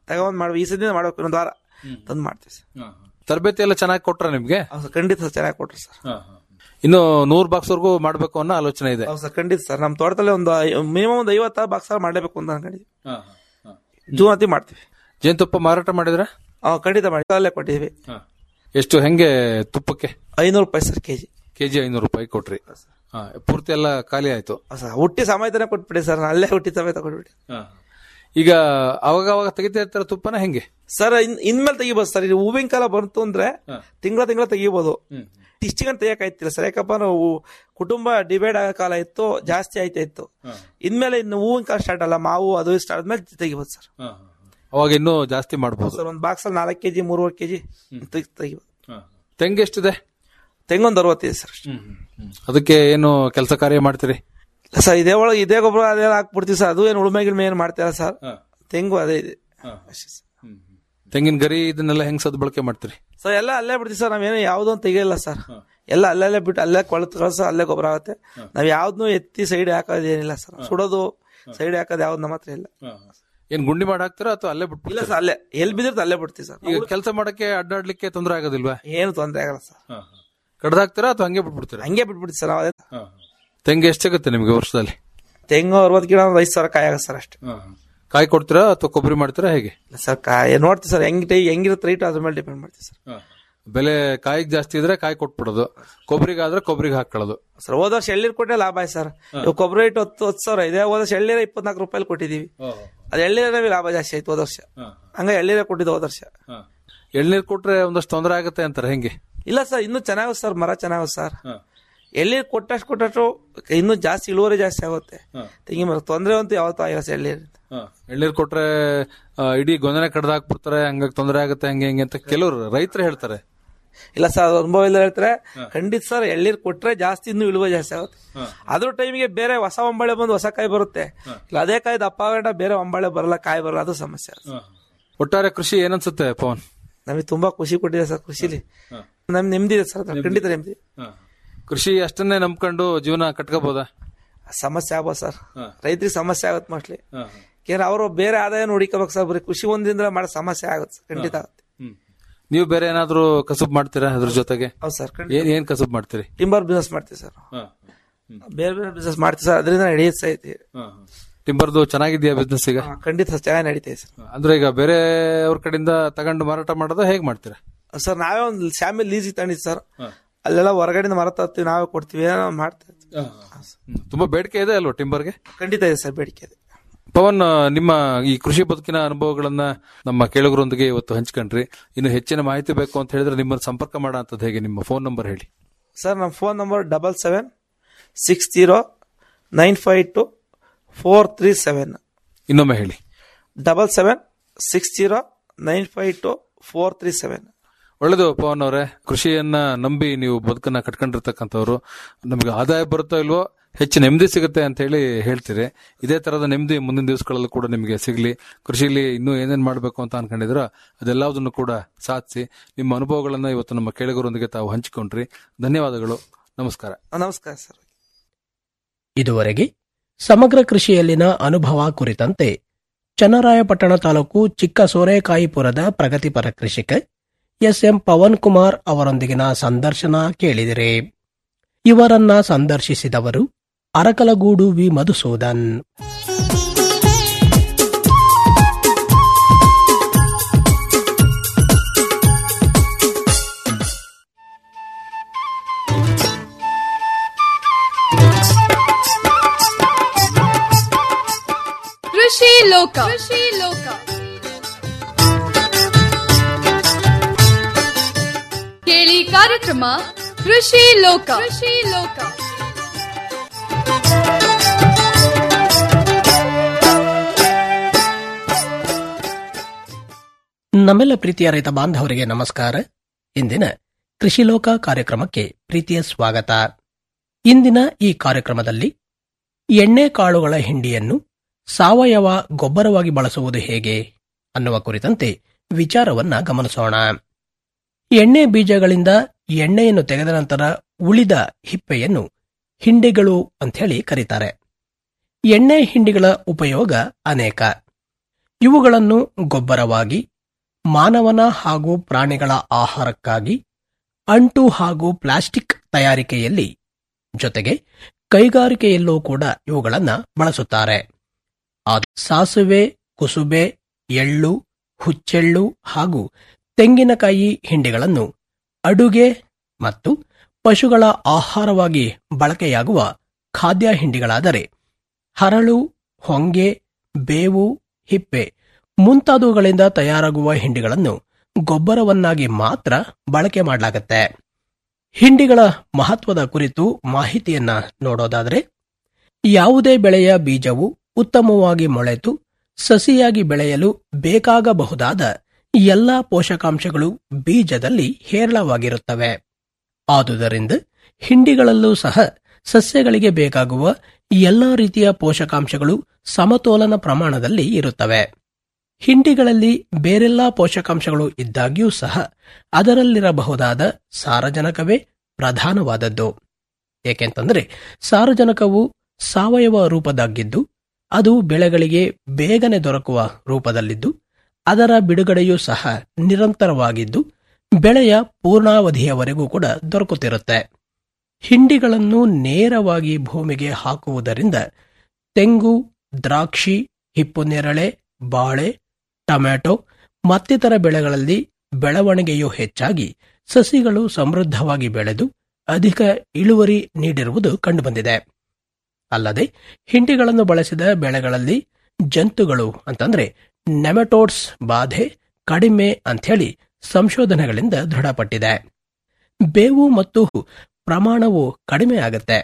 ತಗೊಂಡ್ ಮಾಡ್ಬೇಕು ಈ ಸದ್ಯ ಮಾಡ್ಬೇಕು ಇನ್ನೊಂದು ವಾರ ತಂದು ಮಾಡ್ತೀವಿ ಸರ್ ತರಬೇತಿ ಎಲ್ಲ ಚೆನ್ನಾಗಿ ಕೊಟ್ರ ನಿಮ್ಗೆ ಹೌದು ಸರ್ ಖಂಡಿತ ಸರ್ ಚೆನ್ನಾಗಿ ಕೊಟ್ರಿ ಸರ್ ಇನ್ನು ನೂರ್ ಬಾಕ್ಸ್ ವರ್ಗೂ ಮಾಡ್ಬೇಕು ಅನ್ನೋ ಆಲೋಚನೆ ಇದೆ ಹೌದು ಸರ್ ಖಂಡಿತ ಸರ್ ನಮ್ಮ ತೋಟದಲ್ಲಿ ಒಂದು ಮಿನಿಮಮ್ ಒಂದು ಐವತ್ತ ಬಾಕ್ಸ್ ಮಾಡಲೇಬೇಕು ಅಂತ ಅನ್ಕೊಂಡಿದ್ವಿ ಜೂನ್ ಹತ್ತಿ ಮಾಡ್ತೀವಿ ಜೇನುತುಪ್ಪ ಮಾರಾಟ ಮಾಡಿದ್ರ ಹ್ಮ್ ಖಂಡಿತ ಮಾಡಿ ಅಲ್ಲೇ ಕೊಟ್ಟಿದ್ವಿ ಎಷ್ಟು ಹೆಂಗೆ ತುಪ್ಪಕ್ಕೆ ಐನೂರು ರೂಪಾಯಿ ಸರ್ ಕೆಜಿ ಕೆಜಿ ಐನೂರು ರೂಪಾಯಿ ಕೊಟ್ರಿ ಹಾ, ಪೂರ್ತಿ ಎಲ್ಲ ಖಾಲಿ ಆಯ್ತು ಸರ್ ಹುಟ್ಟಿ ಸಮೇತನೇ ಕೊಟ್ಬಿಡಿ ಸರ್ ನಾನು ಅಲ್ಲೇ ಹುಟ್ಟಿ ಸಮೇತ ಕೊಟ್ಬಿಡಿ ಈಗ ಅವಾಗ ಅವಾಗ ತೆಗಿತಾ ಇರ್ತಾರ ತುಪ್ಪನ ಹೆಂಗೆ ಸರ್ ಇನ್ ಇನ್ಮೇಲೆ ತೆಗಿಬೋದು ಸರ್ ಇದು ಹೂವಿನ ಕಾಲ ಬಂತು ಅಂದ್ರೆ ತಿಂಗಳ ತಿಂಗಳ ತೆಗಿಬೋದು ಇಷ್ಟು ಗಂಟೆ ತೆಗಿಯಕಾಯ್ತಿಲ್ಲ ಸರ್ ಯಾಕಪ್ಪ ನಾವು ಕುಟುಂಬ ಡಿವೈಡ್ ಆಗೋ ಕಾಲ ಇತ್ತು ಜಾಸ್ತಿ ಆಯ್ತಾ ಇತ್ತು ಇನ್ಮೇಲೆ ಇನ್ನು ಹೂವಿನ ಕಾಲ ಸ್ಟಾರ್ಟ್ ಅಲ್ಲ ಮಾವು ಅದು ಸ್ಟಾರ್ಟ್ ಆದ್ಮೇಲೆ ತೆಗಿಬೋದು ಸರ್ ಅವಾಗ ಇನ್ನೂ ಜಾಸ್ತಿ ಮಾಡ್ಬೋದು ಸರ್ ಒಂದು ಬಾಕ್ಸ್ ಅಲ್ಲಿ ನಾಲ್ಕು ಕೆಜಿ ಮೂರುವರೆ ಕೆಜಿ ತೆಗಿಬೋದು ತೆಂಗು ಎಷ್ಟಿದೆ ತೆಂಗೊಂದು ಅರವತ್ತಿದೆ ಸರ್ ಅಷ್ಟೇ ಅದಕ್ಕೆ ಏನು ಕೆಲಸ ಕಾರ್ಯ ಮಾಡ್ತೀರಿ ಸರ್ ಇದೇ ಒಳಗೆ ಇದೇ ಗೊಬ್ಬರ ಅದೇ ಹಾಕ್ಬಿಡ್ತೀವಿ ಸರ್ ಅದು ಏನು ಉಳುಮೆ ಗಿಳುಮೆ ಏನು ಮಾಡ್ತೀರಾ ಸರ್ ತೆಂಗು ಅದೇ ಇದೆ ಅಷ್ಟೇ ಸರ್ ತೆಂಗಿನ ಗರಿ ಇದನ್ನೆಲ್ಲ ಹೆಂಗ್ ಸದ್ಬಳಕೆ ಮಾಡ್ತೀರಿ ಸರ್ ಎಲ್ಲ ಅಲ್ಲೇ ಬಿಡ್ತೀವಿ ಸರ್ ನಾವೇನು ಯಾವುದೊಂದು ತೆಗಿಯಲ್ಲ ಸರ್ ಎಲ್ಲ ಅಲ್ಲಲ್ಲೇ ಬಿಟ್ಟು ಅಲ್ಲೇ ಕೊಳತು ಕಳ್ಸ ಅಲ್ಲೇ ಗೊಬ್ಬರ ಆಗುತ್ತೆ ನಾವ್ ಯಾವ್ದನ್ನು ಎತ್ತಿ ಸೈಡ್ ಹಾಕೋದು ಏನಿಲ್ಲ ಸರ್ ಸುಡೋದು ಸೈಡ್ ಹಾಕೋದು ಯಾವ್ದು ನಮ್ಮ ಹತ್ರ ಇಲ್ಲ ಏನ್ ಗುಂಡಿ ಮಾಡಿ ಹಾಕ್ತೀರಾ ಅಥವಾ ಅಲ್ಲೇ ಇಲ್ಲ ಬಿಟ್ಬಿಡ್ತೀರಾ ಸರ್ ಅಲ್ಲೇ ಎಲ್ಲಿ ಬಿದ್ದಿರ್ತ ಅಲ್ಲೇ ಬಿಡ್ತೀವಿ ಸರ್ ಈಗ ಕೆಲಸ ಮಾಡಕ್ಕೆ ಅಡ್ಡಾಡ್ಲಿಕ್ಕೆ ತೊಂದರೆ ಆಗೋದಿಲ್ವಾ ಏನು ತೊಂದರೆ ಆಗಲ್ಲ ಸರ್ ಕಡ್ದಾಕ್ತೀರಾ ಅಥವಾ ಹಂಗೆ ಬಿಟ್ಬಿಡ್ತೀರಾ ಹಂಗೆ ಬಿಟ್ಬಿಡ್ತೀವಿ ಸರ್ ನಾವ್ ಅದೇ ತೆಂಗು ಎಷ್ಟು ಸಿಗುತ್ತೆ ನಿಮ್ಗೆ ವರ್ಷದಲ್ಲಿ ತೆಂಗು ಅರವತ್ತು ಗಿಡ ಒಂದು ಐದು ಸಾವಿರ ಕಾಯಿ ಆಗತ್ತೆ ಸರ್ ಅಷ್ಟೇ ಕಾಯಿ ಕೊಡ್ತೀರಾ ಅಥವಾ ಕೊಬ್ಬರಿ ಮಾಡ್ತೀರಾ ಹೇಗೆ ಇಲ್ಲ ಸರ್ ಕಾಯಿ ನೋಡ್ತೀವಿ ಸರ್ ಹೆಂಗ್ ಟೈ- ಹೆಂಗಿರುತ್ತೆ ರೈಟ್ ಅದ್ರ ಮೇಲೆ ಡಿಪೆಂಡ್ ಮಾಡ್ತೀವಿ ಸರ್ ಬೆಲೆ ಕಾಯಿಗೆ ಜಾಸ್ತಿ ಇದ್ರೆ ಕಾಯಿ ಕೊಟ್ಬಿಡೋದು ಕೊಬ್ಬರಿಗಾದ್ರೆ ಕೊಬ್ಬರಿಗೆ ಹಾಕೊಳ್ಳೋದು ಸರ್ ಹೋದ ವರ್ಷ ಎಳ್ನೀರ್ ಕೊಟ್ಟೆ ಲಾಭ ಆಯ್ತು ಸರ್ ಇವಾಗ ಕೊಬ್ಬರಿ ರೇಟ್ ಹತ್ತು ಹತ್ತು ಸಾವಿರ ಇದೆ ಹೋದ ವರ್ಷ ಎಳ್ನೀರ ಇಪ್ಪತ್ನಾಲ್ಕು ರೂಪಾಯಿ ಕೊಟ್ಟಿದೀವಿ ಅದು ಎಳ್ನೀರ ನಮಗೆ ಲಾಭ ಜಾಸ್ತಿ ಆಯ್ತು ಹೋದ ವರ್ಷ ಹಂಗ ಎಳ್ನೀರ ಕೊಟ್ಟಿದ್ದು ಹೋದ ವರ್ಷ ಎಳ್ನೀರ್ ಕೊಟ್ರೆ ಒಂದಷ್ಟು ತೊಂದರೆ ಆಗುತ್ತೆ ಅಂತಾರೆ ಹೆಂಗೆ ಇಲ್ಲ ಸರ್ ಇನ್ನೂ ಚೆನ್ನಾಗ ಸರ್ ಮರ ಚೆನ್ನಾಗ ಸರ್ ಎಳ್ನೀರ್ ಕೊಟ್ಟಷ್ಟು ಕೊಟ್ಟಷ್ಟು ಇನ್ನೂ ಜಾಸ್ತಿ ಇಳುವರಿ ಜಾಸ್ತಿ ಆಗುತ್ತೆ ತೆಂಗಿನ ಮರ ತೊಂದರೆ ಅಂತೂ ಯಾವತ್ತೂ ಆಗಿಲ್ಲ ಸರ್ ಎಳ್ನೀರ್ ಎಳ್ನೀರ್ ಕೊಟ್ರೆ ಆ, ಇಡೀ ಗೊನೆ ಕಡ್ದಾಕ್ಬಿಡ್ತಾರೆ ಹಂಗಾಗಿ ತೊಂದರೆ ಆಗುತ್ತೆ ಹಂಗೆ ಹಿಂಗೆ ಅಂತ ಕೆಲವರು ರೈತರು ಹೇಳ್ತಾರೆ ಇಲ್ಲ ಸರ್ ಅದು ಅನುಭವ ಇಲ್ಲ ಹೇಳ್ತಾರೆ ಖಂಡಿತ ಸರ್ ಎಳ್ನೀರ್ ಕೊಟ್ರೆ ಜಾಸ್ತಿ ಇನ್ನೂ ಇಳುವರಿ ಜಾಸ್ತಿ ಆಗುತ್ತೆ ಅದ್ರ ಟೈಮಿಗೆ ಬೇರೆ ಹೊಸ ಒಂಬಾಳೆ ಬಂದು ಹೊಸ ಕಾಯಿ ಬರುತ್ತೆ ಇಲ್ಲ ಅದೇ ಕಾಯಿ ದಪ್ಪ ಆಗಂಡ ಬೇರೆ ಒಂಬಾಳೆ ಬರಲ್ಲ ಕಾಯಿ ಬರಲ್ಲ ಅದು ಸಮಸ್ಯೆ ಆಗುತ್ತೆ. ಒಟ್ಟಾರೆ ಕೃಷಿ ಏನನ್ಸುತ್ತೆ ಪವನ್ ನಮಗೆ ತುಂಬಾ ಖುಷಿ ಕೊಟ್ಟಿದೆ ಸರ್ ಕೃಷಿಲಿ ನಮ್ ನೆಮ್ಮದಿ ಇದೆ ಸರ್ ಅದ್ರಲ್ಲಿ ಖಂಡಿತ ನೆಮ್ಮದಿ ಕೃಷಿ ಅಷ್ಟನ್ನೇ ನಂಬ್ಕೊಂಡು ಜೀವನ ಕಟ್ಕೋಬೋದಾ ಸಮಸ್ಯೆ ಆಗ್ಬೋದು ಸರ್ ರೈತರಿಗೆ ಸಮಸ್ಯೆ ಆಗುತ್ತೆ ಮೋಸ್ಟ್ಲಿ ಯಾಕಂದ್ರೆ ಅವರು ಬೇರೆ ಆದಾಯ ನೋಡಿಕೋಬೇಕು ಸರ್ ಬರೀ ಕೃಷಿ ಒಂದಿಂದ ಮಾಡೋ ಸಮಸ್ಯೆ ಆಗುತ್ತೆ ಸರ್ ಖಂಡಿತ ಆಗುತ್ತೆ ನೀವು ಬೇರೆ ಏನಾದ್ರೂ ಕಸುಬ್ ಮಾಡ್ತೀರಾ ಅದ್ರ ಜೊತೆಗೆ ಹೌದು ಸರ್ ಖಂಡಿತ ಏನ್ ಏನ್ ಕಸುಬ್ ಮಾಡ್ತೀರಿ ಟಿಂಬರ್ ಬಿಸ್ನೆಸ್ ಮಾಡ್ತೀವಿ ಸರ್ ಬೇರೆ ಬೇರೆ ಬಿಸ್ನೆಸ್ ಮಾಡ್ತೀವಿ ಸರ್ ಅದರಿಂದ ನಡೆಯುತ್ತೆ ಸರ್ ಐತಿ ಟಿಂಬರ್ದು ಚೆನ್ನಾಗಿದ್ಯಾ ಬಿಸ್ನೆಸ್ ಈಗ ಹಾ, ಖಂಡಿತ ಸರ್ ಚೆನ್ನಾಗಿ ನಡೀತಿದೆ ಸರ್ ಅಂದ್ರೆ ಈಗ ಬೇರೆ ಅವ್ರ ಕಡೆಯಿಂದ ತಗೊಂಡು ಮಾರಾಟ ಮಾಡೋದ ಹೇಗ್ ಮಾಡ್ತೀರಾ ಸರ್ ನಾವೇ ಒಂದು ಶಾಮಿಲ್ ಲೀಸಿಗೆ ತಗೊಂಡಿದ್ದು ಸರ್ ಅಲ್ಲೆಲ್ಲ ಹೊರಗಡೆಯಿಂದ ಮರ ತರ್ತೀವಿ ನಾವೇ ಕೊಡ್ತೀವಿ ಏನೋ ಮಾಡ್ತೀವಿ ಹ್ಮ್. ತುಂಬಾ ಬೇಡಿಕೆ ಇದೆ ಅಲ್ವಾ ಟಿಂಬರ್ಗೆ ಖಂಡಿತ ಇದೆ ಸರ್ ಬೇಡಿಕೆ ಇದೆ ಪವನ್ ನಿಮ್ಮ ಈ ಕೃಷಿ ಬದುಕಿನ ಅನುಭವಗಳನ್ನ ನಮ್ಮ ಕೇಳುಗರೊಂದಿಗೆ ಇವತ್ತು ಹಂಚ್ಕೊಂಡ್ರಿ ಇನ್ನು ಹೆಚ್ಚಿನ ಮಾಹಿತಿ ಬೇಕು ಅಂತ ಹೇಳಿದ್ರೆ ನಿಮ್ಮನ್ನು ಸಂಪರ್ಕ ಮಾಡೋ ಅಂತದ್ದು ಹೇಗೆ ನಿಮ್ಮ ಫೋನ್ ನಂಬರ್ ಹೇಳಿ ಸರ್ ನಮ್ಮ phone number double seven six zero nine five two four three seven ಇನ್ನೊಮ್ಮೆ ಹೇಳಿ double seven six zero nine five two four three seven ಒಳ್ಳೇದು ಪವನ್ ಅವರೇ ಕೃಷಿಯನ್ನ ನಂಬಿ ನೀವು ಬದುಕನ್ನ ಕಟ್ಕೊಂಡಿರ್ತಕ್ಕಂಥವ್ರು ನಮಗೆ ಆದಾಯ ಬರುತ್ತೋ ಇಲ್ವೋ ಹೆಚ್ಚು ನೆಮ್ಮದಿ ಸಿಗುತ್ತೆ ಅಂತ ಹೇಳಿ ಹೇಳ್ತೀರಿ ಇದೇ ತರದ ನೆಮ್ಮದಿ ಮುಂದಿನ ದಿವಸಗಳಲ್ಲೂ ಕೂಡ ನಿಮಗೆ ಸಿಗ್ಲಿ ಕೃಷಿಲಿ ಇನ್ನೂ ಏನೇನ್ ಮಾಡಬೇಕು ಅಂತ ಅನ್ಕೊಂಡಿದ್ರ ಅದೆಲ್ಲದನ್ನು ಕೂಡ ಸಾಧಿಸಿ ನಿಮ್ಮ ಅನುಭವಗಳನ್ನ ಇವತ್ತು ನಮ್ಮ ಕೇಳುಗರೊಂದಿಗೆ ತಾವು ಹಂಚಿಕೊಂಡ್ರಿ ಧನ್ಯವಾದಗಳು ನಮಸ್ಕಾರ ನಮಸ್ಕಾರ ಸರ್ ಇದುವರೆಗೆ ಸಮಗ್ರ ಕೃಷಿಯಲ್ಲಿನ ಅನುಭವ ಕುರಿತಂತೆ ಚನ್ನರಾಯಪಟ್ಟಣ ತಾಲೂಕು ಚಿಕ್ಕ ಸೋರೆಕಾಯಿಪುರದ ಪ್ರಗತಿಪರ ಕೃಷಿಕ ಎಸ್ಎಂ ಪವನ್ ಕುಮಾರ್ ಅವರೊಂದಿಗಿನ ಸಂದರ್ಶನ ಕೇಳಿದಿರಿ ಇವರನ್ನ ಸಂದರ್ಶಿಸಿದವರು ಅರಕಲಗೂಡು ವಿ ಮಧುಸೂದನ್ ಕೃಷಿ ಲೋಕ ಕೃಷಿ ಲೋಕ ಕೇಳಿ ಕಾರ್ಯಕ್ರಮ ಕೃಷಿ ಲೋಕ ಕೃಷಿ ಲೋಕ ನಮ್ಮೆಲ್ಲ ಪ್ರೀತಿಯ ರೈತ ಬಾಂಧವರಿಗೆ ನಮಸ್ಕಾರ ಇಂದಿನ ಕೃಷಿ ಲೋಕ ಕಾರ್ಯಕ್ರಮಕ್ಕೆ ಪ್ರೀತಿಯ ಸ್ವಾಗತ ಇಂದಿನ ಈ ಕಾರ್ಯಕ್ರಮದಲ್ಲಿ ಎಣ್ಣೆ ಕಾಳುಗಳ ಹಿಂಡಿಯನ್ನು ಸಾವಯವ ಗೊಬ್ಬರವಾಗಿ ಬಳಸುವುದು ಹೇಗೆ ಅನ್ನುವ ಕುರಿತಂತೆ ವಿಚಾರವನ್ನ ಗಮನಿಸೋಣ ಎಣ್ಣೆ ಬೀಜಗಳಿಂದ ಎಣ್ಣೆಯನ್ನು ತೆಗೆದ ನಂತರ ಉಳಿದ ಹಿಪ್ಪೆಯನ್ನು ಹಿಂಡಿಗಳು ಅಂಥೇಳಿ ಕರೀತಾರೆ ಎಣ್ಣೆ ಹಿಂಡಿಗಳ ಉಪಯೋಗ ಅನೇಕ ಇವುಗಳನ್ನು ಗೊಬ್ಬರವಾಗಿ ಮಾನವನ ಹಾಗೂ ಪ್ರಾಣಿಗಳ ಆಹಾರಕ್ಕಾಗಿ ಅಂಟು ಹಾಗೂ ಪ್ಲಾಸ್ಟಿಕ್ ತಯಾರಿಕೆಯಲ್ಲಿ ಜೊತೆಗೆ ಕೈಗಾರಿಕೆಯಲ್ಲೂ ಕೂಡ ಇವುಗಳನ್ನು ಬಳಸುತ್ತಾರೆ ಆದ- ಸಾಸುವೆ ಕುಸುಬೆ ಎಳ್ಳು ಹುಚ್ಚೆಳ್ಳು ಹಾಗೂ ತೆಂಗಿನಕಾಯಿ ಹಿಂಡಿಗಳನ್ನು ಅಡುಗೆ ಮತ್ತು ಪಶುಗಳ ಆಹಾರವಾಗಿ ಬಳಕೆಯಾಗುವ ಖಾದ್ಯ ಹಿಂಡಿಗಳಾದರೆ ಹರಳು ಹೊಂಗೆ ಬೇವು ಹಿಪ್ಪೆ ಮುಂತಾದವುಗಳಿಂದ ತಯಾರಾಗುವ ಹಿಂಡಿಗಳನ್ನು ಗೊಬ್ಬರವನ್ನಾಗಿ ಮಾತ್ರ ಬಳಕೆ ಮಾಡಲಾಗುತ್ತೆ ಹಿಂಡಿಗಳ ಮಹತ್ವದ ಕುರಿತು ಮಾಹಿತಿಯನ್ನ ನೋಡೋದಾದರೆ ಯಾವುದೇ ಬೆಳೆಯ ಬೀಜವು ಉತ್ತಮವಾಗಿ ಮೊಳೆತು ಸಸಿಯಾಗಿ ಬೆಳೆಯಲು ಬೇಕಾಗಬಹುದಾದ ಎಲ್ಲಾ ಪೋಷಕಾಂಶಗಳು ಬೀಜದಲ್ಲಿ ಹೇರಳವಾಗಿರುತ್ತವೆ ಆದುದರಿಂದ ಹಿಂಡಿಗಳಲ್ಲೂ ಸಹ ಸಸ್ಯಗಳಿಗೆ ಬೇಕಾಗುವ ಎಲ್ಲಾ ರೀತಿಯ ಪೋಷಕಾಂಶಗಳು ಸಮತೋಲನ ಪ್ರಮಾಣದಲ್ಲಿ ಇರುತ್ತವೆ ಹಿಂಡಿಗಳಲ್ಲಿ ಬೇರೆಲ್ಲಾ ಪೋಷಕಾಂಶಗಳು ಇದ್ದಾಗ್ಯೂ ಸಹ ಅದರಲ್ಲಿರಬಹುದಾದ ಸಾರಜನಕವೇ ಪ್ರಧಾನವಾದದ್ದು ಏಕೆಂತಂದರೆ ಸಾರಜನಕವು ಸಾವಯವ ರೂಪದಾಗಿದ್ದು ಅದು ಬೆಳೆಗಳಿಗೆ ಬೇಗನೆ ದೊರಕುವ ರೂಪದಲ್ಲಿದ್ದು ಅದರ ಬಿಡುಗಡೆಯೂ ಸಹ ನಿರಂತರವಾಗಿದ್ದು ಬೆಳೆಯ ಪೂರ್ಣಾವಧಿಯವರೆಗೂ ಕೂಡ ದೊರಕುತ್ತಿರುತ್ತೆ ಹಿಂಡಿಗಳನ್ನು ನೇರವಾಗಿ ಭೂಮಿಗೆ ಹಾಕುವುದರಿಂದ ತೆಂಗು ದ್ರಾಕ್ಷಿ ಹಿಪ್ಪುನೇರಳೆ ಬಾಳೆ ಟೊಮ್ಯಾಟೊ ಮತ್ತಿತರ ಬೆಳೆಗಳಲ್ಲಿ ಬೆಳವಣಿಗೆಯು ಹೆಚ್ಚಾಗಿ ಸಸಿಗಳು ಸಮೃದ್ಧವಾಗಿ ಬೆಳೆದು ಅಧಿಕ ಇಳುವರಿ ನೀಡಿರುವುದು ಕಂಡುಬಂದಿದೆ ಅಲ್ಲದೆ ಹಿಂಡಿಗಳನ್ನು ಬಳಸಿದ ಬೆಳೆಗಳಲ್ಲಿ ಜಂತುಗಳು ಅಂತಂದ್ರೆ ನೆಮಟೋಡ್ಸ್ ಬಾಧೆ ಕಡಿಮೆ ಅಂಥೇಳಿ ಸಂಶೋಧನೆಗಳಿಂದ ದೃಢಪಟ್ಟಿದೆ ಬೇವು ಮತ್ತು ಪ್ರಮಾಣವು ಕಡಿಮೆ ಆಗುತ್ತೆ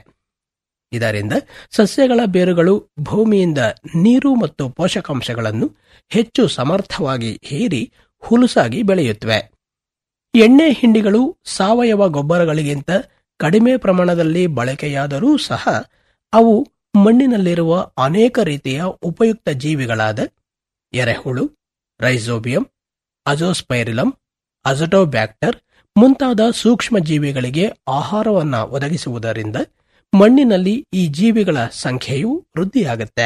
ಇದರಿಂದ ಸಸ್ಯಗಳ ಬೇರುಗಳು ಭೂಮಿಯಿಂದ ನೀರು ಮತ್ತು ಪೋಷಕಾಂಶಗಳನ್ನು ಹೆಚ್ಚು ಸಮರ್ಥವಾಗಿ ಹೀರಿ ಹುಲುಸಾಗಿ ಬೆಳೆಯುತ್ತವೆ ಎಣ್ಣೆ ಹಿಂಡಿಗಳು ಸಾವಯವ ಗೊಬ್ಬರಗಳಿಗಿಂತ ಕಡಿಮೆ ಪ್ರಮಾಣದಲ್ಲಿ ಬಳಕೆಯಾದರೂ ಸಹ ಅವು ಮಣ್ಣಿನಲ್ಲಿರುವ ಅನೇಕ ರೀತಿಯ ಉಪಯುಕ್ತ ಜೀವಿಗಳಾದ ಎರೆಹುಳು ರೈಸೋಬಿಯಂ ಅಜೋಸ್ಪೈರಿಲಂ ಅಜಟೋಬ್ಯಾಕ್ಟರ್ ಮುಂತಾದ ಸೂಕ್ಷ್ಮ ಜೀವಿಗಳಿಗೆ ಆಹಾರವನ್ನ ಒದಗಿಸುವುದರಿಂದ ಮಣ್ಣಿನಲ್ಲಿ ಈ ಜೀವಿಗಳ ಸಂಖ್ಯೆಯು ವೃದ್ಧಿಯಾಗುತ್ತೆ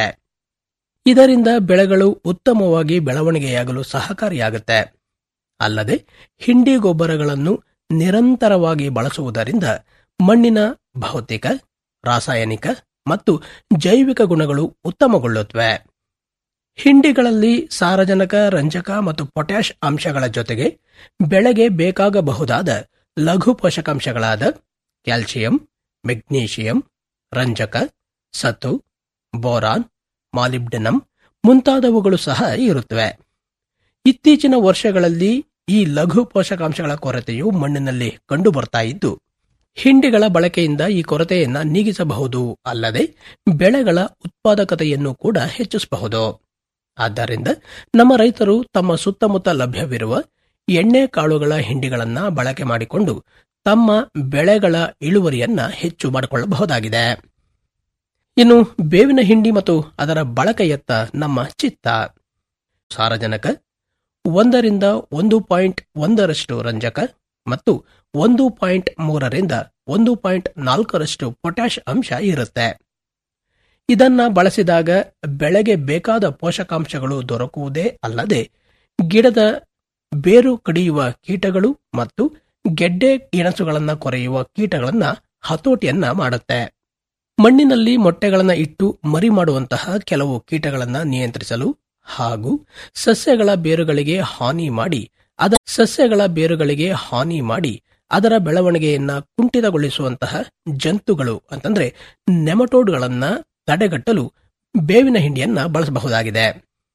ಇದರಿಂದ ಬೆಳೆಗಳು ಉತ್ತಮವಾಗಿ ಬೆಳವಣಿಗೆಯಾಗಲು ಸಹಕಾರಿಯಾಗುತ್ತೆ ಅಲ್ಲದೆ ಹಿಂಡಿ ಗೊಬ್ಬರಗಳನ್ನು ನಿರಂತರವಾಗಿ ಬಳಸುವುದರಿಂದ ಮಣ್ಣಿನ ಭೌತಿಕ ರಾಸಾಯನಿಕ ಮತ್ತು ಜೈವಿಕ ಗುಣಗಳು ಉತ್ತಮಗೊಳ್ಳುತ್ತವೆ ಹಿಂಡಿಗಳಲ್ಲಿ ಸಾರಜನಕ ರಂಜಕ ಮತ್ತು ಪೊಟ್ಯಾಷ್ ಅಂಶಗಳ ಜೊತೆಗೆ ಬೆಳೆಗೆ ಬೇಕಾಗಬಹುದಾದ ಲಘು ಪೋಷಕಾಂಶಗಳಾದ ಕ್ಯಾಲ್ಸಿಯಂ ಮೆಗ್ನೀಷಿಯಂ ರಂಜಕ ಸತು ಬೋರಾನ್ ಮಾಲಿಬ್ಡೆನಮ್ ಮುಂತಾದವುಗಳು ಸಹ ಇರುತ್ತವೆ ಇತ್ತೀಚಿನ ವರ್ಷಗಳಲ್ಲಿ ಈ ಲಘು ಪೋಷಕಾಂಶಗಳ ಕೊರತೆಯು ಮಣ್ಣಿನಲ್ಲಿ ಕಂಡುಬರ್ತಾ ಇದ್ದು ಹಿಂಡಿಗಳ ಬಳಕೆಯಿಂದ ಈ ಕೊರತೆಯನ್ನ ನೀಗಿಸಬಹುದು ಅಲ್ಲದೆ ಬೆಳೆಗಳ ಉತ್ಪಾದಕತೆಯನ್ನು ಕೂಡ ಹೆಚ್ಚಿಸಬಹುದು ಆದ್ದರಿಂದ ನಮ್ಮ ರೈತರು ತಮ್ಮ ಸುತ್ತಮುತ್ತ ಲಭ್ಯವಿರುವ ಎಣ್ಣೆ ಕಾಳುಗಳ ಹಿಂಡಿಗಳನ್ನ ಬಳಕೆ ಮಾಡಿಕೊಂಡು ತಮ್ಮ ಬೆಳೆಗಳ ಇಳುವರಿಯನ್ನ ಹೆಚ್ಚು ಮಾಡಿಕೊಳ್ಳಬಹುದಾಗಿದೆ ಇನ್ನು ಬೇವಿನ ಹಿಂಡಿ ಮತ್ತು ಅದರ ಬಳಕೆಯತ್ತ ನಮ್ಮ ಚಿತ್ತ ಸಾರಜನಕ ಒಂದರಿಂದ ಒಂದು ಪಾಯಿಂಟ್ ಒಂದರಷ್ಟು ರಂಜಕ ಮತ್ತು ಒಂದು ಪಾಯಿಂಟ್ ಮೂರರಿಂದ ಒಂದು ಪಾಯಿಂಟ್ ನಾಲ್ಕರಷ್ಟು ಪೊಟ್ಯಾಷ್ ಅಂಶ ಇರುತ್ತೆ ಇದನ್ನ ಬಳಸಿದಾಗ ಬೆಳೆಗೆ ಬೇಕಾದ ಪೋಷಕಾಂಶಗಳು ದೊರಕುವುದೇ ಅಲ್ಲದೆ ಗಿಡದ ಬೇರು ಕಡಿಯುವ ಕೀಟಗಳು ಮತ್ತು ಗೆಡ್ಡೆ ಗೆಣಸುಗಳನ್ನ ಕೊರೆಯುವ ಕೀಟಗಳನ್ನ ಹತೋಟಿಯನ್ನ ಮಾಡುತ್ತೆ ಮಣ್ಣಿನಲ್ಲಿ ಮೊಟ್ಟೆಗಳನ್ನ ಇಟ್ಟು ಮರಿ ಮಾಡುವಂತಹ ಕೆಲವು ಕೀಟಗಳನ್ನ ನಿಯಂತ್ರಿಸಲು ಹಾಗೂ ಸಸ್ಯಗಳ ಬೇರುಗಳಿಗೆ ಹಾನಿ ಮಾಡಿ ಅದ ಸಸ್ಯಗಳ ಬೇರುಗಳಿಗೆ ಹಾನಿ ಮಾಡಿ ಅದರ ಬೆಳವಣಿಗೆಯನ್ನ ಕುಂಠಿತಗೊಳಿಸುವಂತಹ ಜಂತುಗಳು ಅಂತಂದ್ರೆ ನೆಮಟೋಡ್ಗಳನ್ನ ತಡೆಗಟ್ಟಲು ಬೇವಿನ ಹಿಂಡಿಯನ್ನ ಬಳಸಬಹುದಾಗಿದೆ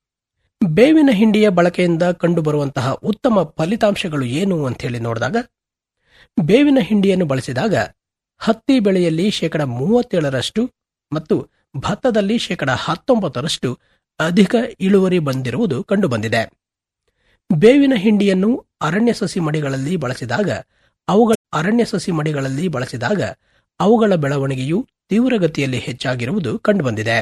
ಬೇವಿನ ಹಿಂಡಿಯ ಬಳಕೆಯಿಂದ ಕಂಡುಬರುವಂತಹ ಉತ್ತಮ ಫಲಿತಾಂಶಗಳು ಏನು ಅಂತ ಹೇಳಿ ನೋಡಿದಾಗ ಬೇವಿನ ಹಿಂಡಿಯನ್ನು ಬಳಸಿದಾಗ ಹತ್ತಿ ಬೆಳೆಯಲ್ಲಿ ಶೇಕಡ ಮೂವತ್ತೇಳರಷ್ಟು ಮತ್ತು ಭತ್ತದಲ್ಲಿ ಶೇಕಡ ಹತ್ತೊಂಬತ್ತರಷ್ಟು ಅಧಿಕ ಇಳುವರಿ ಬಂದಿರುವುದು ಕಂಡುಬಂದಿದೆ ಬೇವಿನ ಹಿಂಡಿಯನ್ನು ಅರಣ್ಯ ಸಸಿ ಮಡಿಗಳಲ್ಲಿ ಬಳಸಿದಾಗ ಅವುಗಳ ಅರಣ್ಯ ಸಸಿ ಮಡಿಗಳಲ್ಲಿ ಬಳಸಿದಾಗ ಅವುಗಳ ಬೆಳವಣಿಗೆಯು ತೀವ್ರಗತಿಯಲ್ಲಿ ಹೆಚ್ಚಾಗಿರುವುದು ಕಂಡುಬಂದಿದೆ